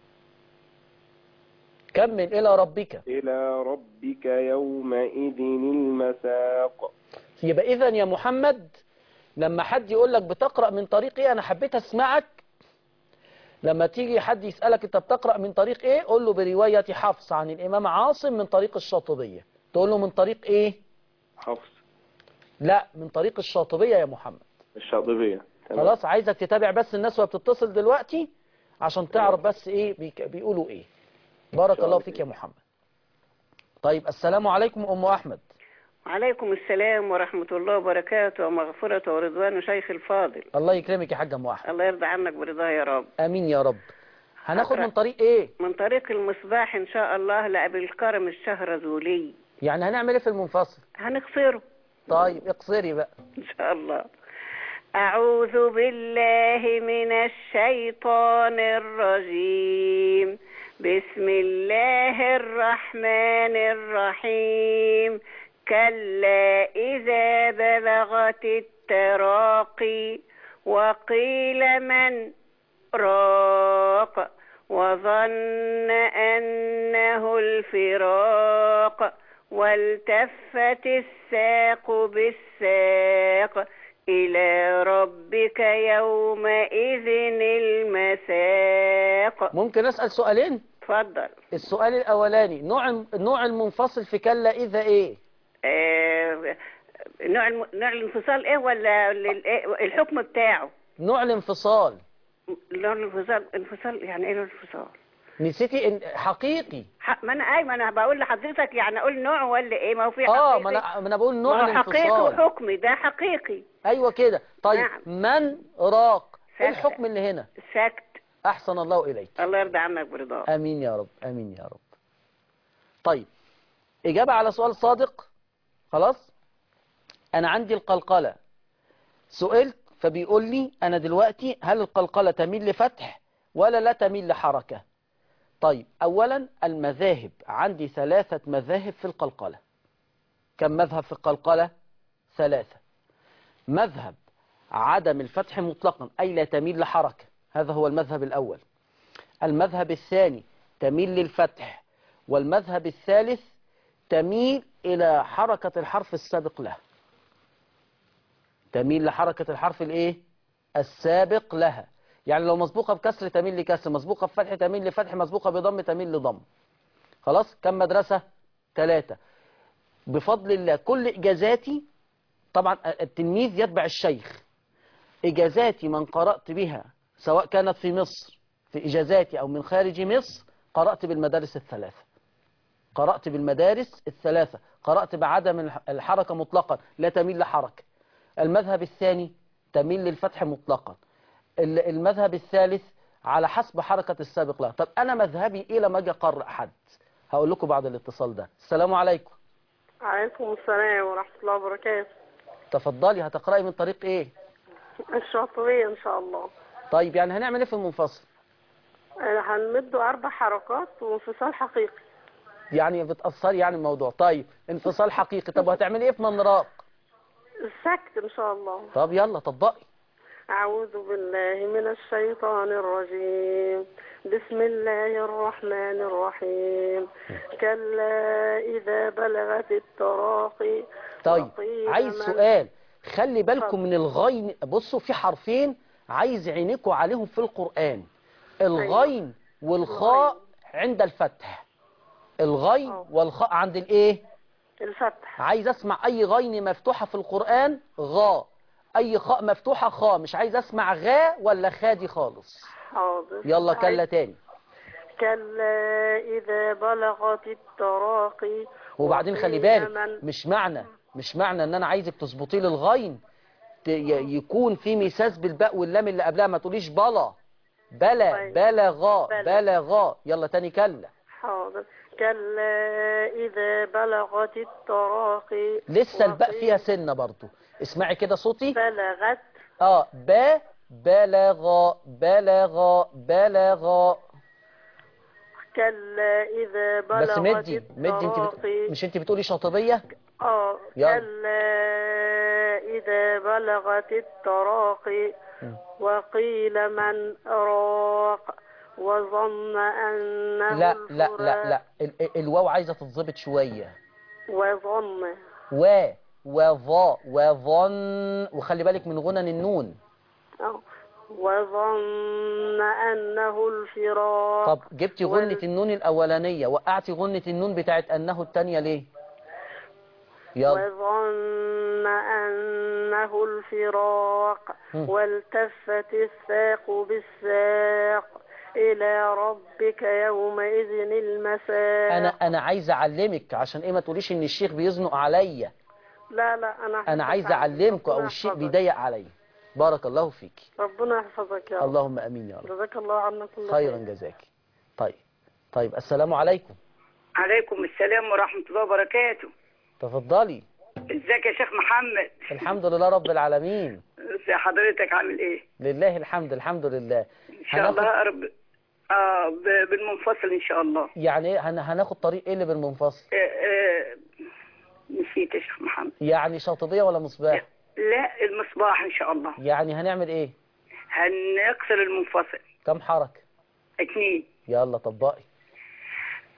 Speaker 2: كمل إلى ربك
Speaker 11: إلى ربك يومئذ المساق
Speaker 2: يبقى إذا يا محمد لما حد يقول لك بتقرأ من طريق إيه أنا حبيت أسمعك لما تيجي حد يسألك أنت بتقرأ من طريق إيه قول له برواية حفص عن الإمام عاصم من طريق الشاطبية تقول له من طريق إيه
Speaker 11: حفص
Speaker 2: لا من طريق الشاطبية يا محمد
Speaker 11: الشاطبية تمام.
Speaker 2: خلاص عايزك تتابع بس الناس وهي بتتصل دلوقتي عشان تعرف بس إيه بيك- بيقولوا إيه بارك الله فيك يا محمد طيب السلام عليكم أم أحمد
Speaker 12: وعليكم السلام ورحمة الله وبركاته ومغفرة ورضوان شيخ الفاضل
Speaker 2: الله يكرمك يا حاجة أم أحمد
Speaker 12: الله يرضى عنك برضاه يا رب
Speaker 2: آمين يا رب هناخد
Speaker 12: أقرأ.
Speaker 2: من طريق إيه
Speaker 12: من طريق المصباح إن شاء الله لأبي الكرم الشهرزولي
Speaker 2: يعني هنعمل إيه في المنفصل
Speaker 12: هنقصره
Speaker 2: طيب اقصري بقى
Speaker 12: إن شاء الله أعوذ بالله من الشيطان الرجيم بسم الله الرحمن الرحيم كلا إذا بلغت التراقي وقيل من راق وظن أنه الفراق والتفت الساق بالساق إلى ربك يومئذ المساق
Speaker 2: ممكن أسأل سؤالين
Speaker 12: اتفضل
Speaker 2: السؤال الأولاني نوع النوع المنفصل في كلا إذا إيه
Speaker 12: آه، نوع الم- نوع الانفصال ايه ولا ال- إيه؟ الحكم بتاعه
Speaker 2: نوع الانفصال
Speaker 12: نوع الانفصال انفصال يعني ايه الانفصال
Speaker 2: نسيتي إن حقيقي
Speaker 12: ح- ما انا اي ما انا بقول لحضرتك يعني اقول نوع ولا ايه ما هو في
Speaker 2: اه
Speaker 12: حقيقي
Speaker 2: ما انا ما انا بقول نوع
Speaker 12: ما هو حقيقي
Speaker 2: الانفصال
Speaker 12: وحكمي ده حقيقي
Speaker 2: ايوه كده طيب
Speaker 12: نعم.
Speaker 2: من راق ايه
Speaker 12: سكت.
Speaker 2: الحكم اللي هنا
Speaker 12: سكت
Speaker 2: احسن الله اليك
Speaker 12: الله يرضى عنك برضاه
Speaker 2: امين يا رب امين يا رب طيب اجابه على سؤال صادق خلاص انا عندي القلقله سئلت فبيقول لي انا دلوقتي هل القلقله تميل لفتح ولا لا تميل لحركه طيب اولا المذاهب عندي ثلاثه مذاهب في القلقله كم مذهب في القلقله ثلاثه مذهب عدم الفتح مطلقا اي لا تميل لحركه هذا هو المذهب الاول المذهب الثاني تميل للفتح والمذهب الثالث تميل إلى حركة الحرف السابق له تميل لحركة الحرف الايه السابق لها يعني لو مسبوقة بكسر تميل لكسر مسبوقة بفتح تميل لفتح مسبوقة بضم تميل لضم خلاص كم مدرسة ثلاثة بفضل الله كل إجازاتي طبعا التلميذ يتبع الشيخ إجازاتي من قرأت بها سواء كانت في مصر في إجازاتي أو من خارج مصر قرأت بالمدارس الثلاثة قرأت بالمدارس الثلاثة قرأت بعدم الح- الحركة مطلقا لا تميل لحركة المذهب الثاني تميل للفتح مطلقا ال- المذهب الثالث على حسب حركة السابق لها طب أنا مذهبي إيه لما أجي أقرأ حد هقول لكم بعد الاتصال ده السلام عليكم
Speaker 7: عليكم السلام ورحمة الله وبركاته
Speaker 2: تفضلي هتقرأي من طريق إيه
Speaker 7: الشاطرية إن شاء الله
Speaker 2: طيب يعني هنعمل إيه في المنفصل
Speaker 7: آه، هنمده أربع حركات وانفصال حقيقي
Speaker 2: يعني بتأثري يعني الموضوع طيب انفصال حقيقي طب وهتعملي إيه في من راق
Speaker 7: السكت إن شاء الله
Speaker 2: طب يلا طبقي
Speaker 7: أعوذ بالله من الشيطان الرجيم بسم الله الرحمن الرحيم كلا إذا بلغت التراقي
Speaker 2: طيب
Speaker 7: وقيل
Speaker 2: عايز
Speaker 7: من-
Speaker 2: سؤال خلي بالكم من الغين بصوا في حرفين عايز عينيكم عليهم في القرآن الغين والخاء عند الفتح الغين والخاء عند الايه
Speaker 7: الفتح
Speaker 2: عايز اسمع اي غين مفتوحة في القرآن غاء اي خاء مفتوحة خاء مش عايز اسمع غاء ولا خادي خالص
Speaker 7: حاضر
Speaker 2: يلا كلا تاني
Speaker 7: كلا إذا بلغت التراقي
Speaker 2: وبعدين خلي
Speaker 7: وقيل
Speaker 2: بالك
Speaker 7: من-
Speaker 2: مش معنى مش معنى ان انا عايزك تظبطي لي الغين ت- ي- يكون في مساس بالباء واللام اللي قبلها ما تقوليش بلا بلا
Speaker 7: طيب.
Speaker 2: بلغا
Speaker 7: بلى.
Speaker 2: بلغا يلا تاني كلا
Speaker 7: حاضر كلا إذا بلغت التراقي
Speaker 2: لسه الباء
Speaker 7: وقيل
Speaker 2: فيها سنة برضو اسمعي كده صوتي
Speaker 7: بلغت
Speaker 2: اه با بلغا بلغا بلغا
Speaker 7: كلا إذا بلغت
Speaker 2: بس مدي مدي انت بت...
Speaker 7: التراقي
Speaker 2: مش انت بتقولي شاطبية
Speaker 7: اه
Speaker 2: يلا.
Speaker 7: كلا إذا بلغت التراقي وقيل من راق وظن أنه
Speaker 2: لا لا لا
Speaker 7: الفراق
Speaker 2: لا ال- ال- الواو عايزة تتظبط شوية
Speaker 7: وظن
Speaker 2: و وظا وظن وخلي بالك من غنن النون
Speaker 7: آه. وظن أنه الفراق
Speaker 2: طب جبتي
Speaker 7: وال-
Speaker 2: غنة النون الأولانية وقعتي غنة النون بتاعت أنه التانية ليه يلا
Speaker 7: وظن أنه الفراق
Speaker 2: مم.
Speaker 7: والتفت الساق بالساق إلى ربك يومئذ المساق
Speaker 2: أنا أنا عايز أعلمك عشان إيه ما تقوليش إن الشيخ بيزنق عليا
Speaker 7: لا لا أنا
Speaker 2: أنا عايز
Speaker 7: هحفظك.
Speaker 2: أعلمكم أو
Speaker 7: ربنا
Speaker 2: الشيء
Speaker 7: يحفظك.
Speaker 2: بيضايق عليا بارك الله فيك
Speaker 7: ربنا يحفظك يا رب
Speaker 2: اللهم أمين يا رب
Speaker 7: جزاك الله عنا كل
Speaker 2: خيرا
Speaker 7: خير.
Speaker 2: جزاك طيب طيب السلام عليكم
Speaker 13: عليكم السلام ورحمة الله وبركاته
Speaker 2: تفضلي
Speaker 13: ازيك يا شيخ محمد
Speaker 2: الحمد لله رب العالمين
Speaker 13: ازي حضرتك عامل ايه
Speaker 2: لله الحمد الحمد لله
Speaker 13: ان شاء الله يا رب اه ب- بالمنفصل ان شاء الله
Speaker 2: يعني إيه هن- هناخد طريق ايه اللي بالمنفصل
Speaker 13: آه آه نسيت يا شيخ محمد
Speaker 2: يعني شاطبية ولا مصباح
Speaker 13: لا المصباح ان شاء الله
Speaker 2: يعني هنعمل ايه
Speaker 13: هنكسر المنفصل
Speaker 2: كم حركة
Speaker 13: اتنين
Speaker 2: يلا طبقي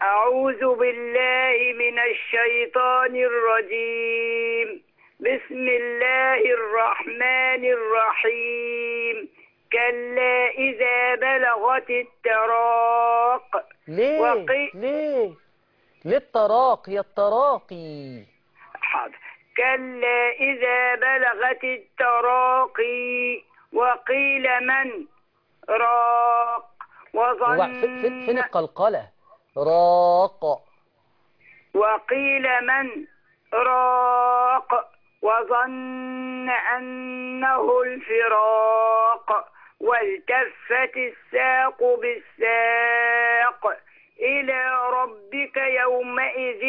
Speaker 13: أعوذ بالله من الشيطان الرجيم بسم الله الرحمن الرحيم كلا إذا بلغت التراق
Speaker 2: ليه
Speaker 13: وقي-
Speaker 2: ليه ليه التراق هي التراقي
Speaker 13: حاضر كلا إذا بلغت التراقي وقيل من راق
Speaker 2: هو
Speaker 13: وظن
Speaker 2: فين فين- فين القلقلة راق
Speaker 13: وقيل من راق وظن أنه الفراق والتفت الساق بالساق إلى ربك يومئذ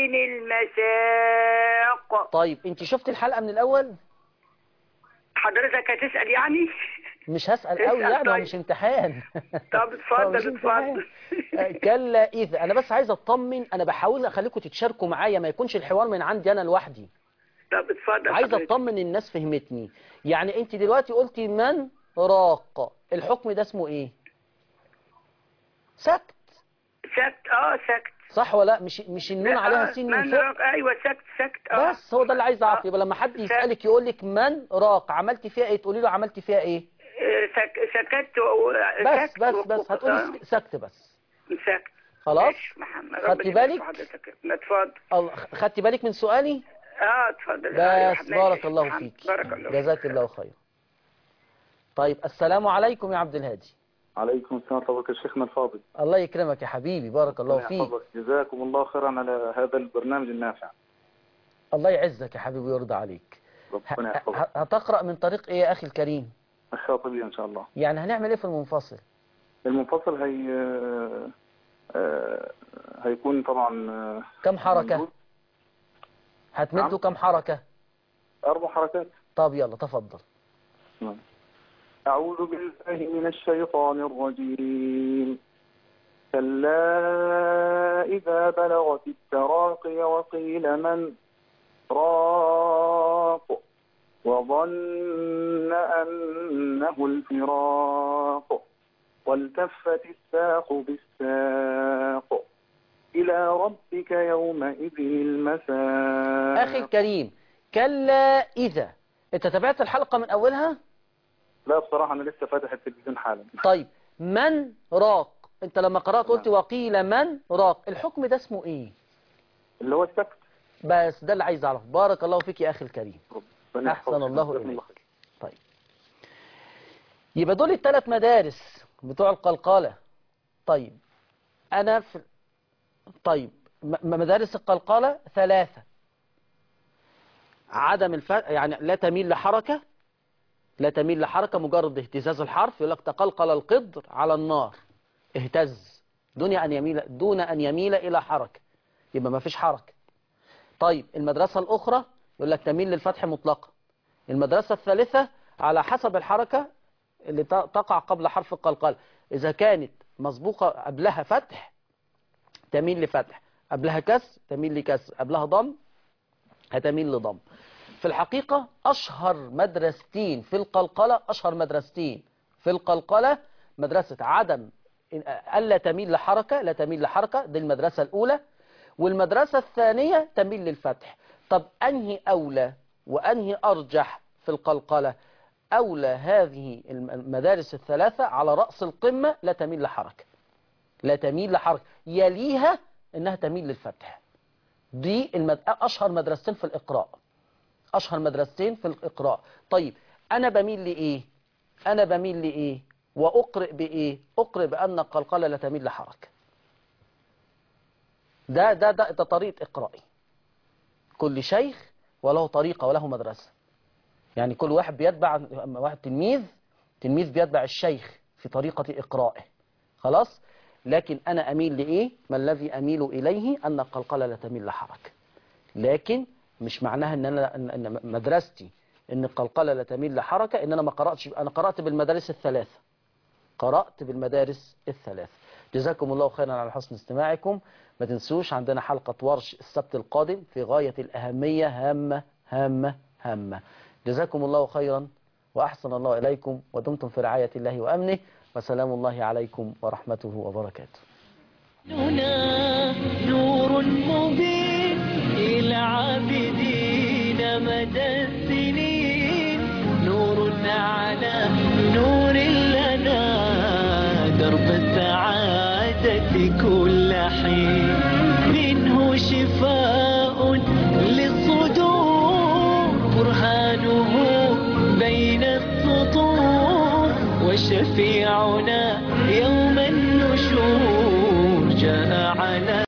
Speaker 13: المساق
Speaker 2: طيب انت شفت الحلقة من الأول
Speaker 13: حضرتك هتسأل يعني
Speaker 2: مش هسأل قوي
Speaker 13: اسأل
Speaker 2: يعني هو
Speaker 13: طيب.
Speaker 2: مش امتحان
Speaker 13: طب
Speaker 2: هو مش
Speaker 13: اتفضل
Speaker 2: امتحان.
Speaker 13: اتفضل
Speaker 2: آه، كلا إذا أنا بس عايز أطمن أنا بحاول أخليكم تتشاركوا معايا ما يكونش الحوار من عندي أنا لوحدي
Speaker 13: طب اتفضل
Speaker 2: عايز
Speaker 13: حضرتك.
Speaker 2: أطمن الناس فهمتني يعني أنت دلوقتي قلتي من راق الحكم ده اسمه إيه سكت
Speaker 13: سكت اه سكت
Speaker 2: صح ولا لا مش مش النون
Speaker 13: لا،
Speaker 2: عليها
Speaker 13: آه،
Speaker 2: سين من
Speaker 13: من
Speaker 2: فوق
Speaker 13: راق ايوه سكت سكت اه
Speaker 2: بس هو ده اللي عايز اعرفه يبقى لما حد يسالك يقول لك من راق عملت فيها ايه تقولي له عملت فيها ايه
Speaker 13: آه، سك... سكت و...
Speaker 2: بس
Speaker 13: سكت
Speaker 2: بس
Speaker 13: و-
Speaker 2: بس
Speaker 13: آه،
Speaker 2: هتقولي سك- سكت بس
Speaker 13: سكت
Speaker 2: خلاص
Speaker 13: محمد
Speaker 2: خدتي
Speaker 13: ربنا يبارك
Speaker 2: بالك
Speaker 13: في حضرتك لا، اتفضل
Speaker 2: الله- خدتي بالك من سؤالي
Speaker 13: اه اتفضل أيوة،
Speaker 2: بس
Speaker 13: ماشي.
Speaker 2: بارك الله
Speaker 13: محمد،
Speaker 2: فيك
Speaker 13: بارك الله
Speaker 2: جزاك الله خير طيب السلام عليكم يا عبد الهادي
Speaker 14: عليكم السلام ورحمة الله وبركاته شيخنا الفاضل
Speaker 2: الله يكرمك يا حبيبي بارك الله
Speaker 14: ربنا
Speaker 2: فيك
Speaker 14: يحفظك. جزاكم الله خيرا على هذا البرنامج النافع
Speaker 2: الله يعزك يا حبيبي ويرضى عليك
Speaker 14: ربنا
Speaker 2: ه-
Speaker 14: يحفظك
Speaker 2: ه- هتقرأ من طريق ايه يا اخي الكريم
Speaker 14: الشاطبية إن شاء الله
Speaker 2: يعني هنعمل ايه في المنفصل
Speaker 14: المنفصل هي آه، آه، هيكون طبعا آه،
Speaker 2: كم حركة
Speaker 14: موجود.
Speaker 2: هتمد له كم حركة
Speaker 14: أربع حركات
Speaker 2: طب يلا تفضل
Speaker 14: نعم. أعوذ بالله من الشيطان الرجيم كلا إذا بلغت التراقي وقيل من راق وظن أنه الفراق والتفت الساق بالساق إلى ربك يومئذ المساق
Speaker 2: اخي الكريم كلا اذا انت تابعت الحلقة من اولها
Speaker 14: لا بصراحة أنا لسه فاتح التلفزيون حالا
Speaker 2: طيب من راق انت لما قرأت قلت وقيل من راق الحكم ده اسمه ايه
Speaker 14: اللي هو السكت
Speaker 2: بس ده اللي عايز اعرفه بارك الله فيك يا اخي الكريم
Speaker 14: ربنا
Speaker 2: احسن
Speaker 14: يحفظك.
Speaker 2: الله
Speaker 14: جزاكم
Speaker 2: اليك طيب يبقى دول الثلاث مدارس بتوع القلقلة طيب انا في طيب م- مدارس القلقلة ثلاثة عدم الف... يعني لا تميل لحركة لا تميل لحركة مجرد اهتزاز الحرف يقول لك تقلقل القدر على النار اهتز دون أن يميل دون أن يميل إلى حركة يبقى ما فيش حركة طيب المدرسة الأخرى يقول لك تميل للفتح مطلقا المدرسة الثالثة على حسب الحركة اللي ت- تقع قبل حرف القلقلة إذا كانت مسبوقة قبلها فتح تميل لفتح قبلها كسر تميل لكسر قبلها ضم هتميل لضم في الحقيقة أشهر مدرستين في القلقلة أشهر مدرستين في القلقلة مدرسة عدم ألا تميل لحركة لا تميل لحركة دي المدرسة الأولى والمدرسة الثانية تميل للفتح طب أنهي أولى وأنهي أرجح في القلقلة أولى هذه المدارس الثلاثة على رأس القمة لا تميل لحركة لا تميل لحركة يليها إنها تميل للفتح دي المد... أشهر مدرستين في الإقراء أشهر مدرستين في الإقراء طيب أنا بميل لإيه أنا بميل لإيه وأقرئ بإيه أقرئ بأن القلقلة لا تميل لحركة ده ده ده, ده طريقة إقرائي كل شيخ وله طريقة وله مدرسة يعني كل واحد بيتبع واحد تلميذ تلميذ بيتبع الشيخ في طريقة إقرائه خلاص لكن أنا أميل لإيه ما الذي أميل إليه أن القلقلة لا تميل لحركة لكن مش معناها ان انا ان مدرستي ان القلقله لا تميل لحركه ان انا ما قراتش انا قرات بالمدارس الثلاثه قرات بالمدارس الثلاثه جزاكم الله خيرا على حسن استماعكم ما تنسوش عندنا حلقه ورش السبت القادم في غايه الاهميه هامه هامه هامه جزاكم الله خيرا واحسن الله اليكم ودمتم في رعايه الله وامنه وسلام الله عليكم ورحمته وبركاته
Speaker 1: هنا نور مبين إلى عابدين مدى السنين نور على نور لنا درب السعادة كل حين منه شفاء للصدور برهانه بين السطور وشفيعنا يوم النشور جاء على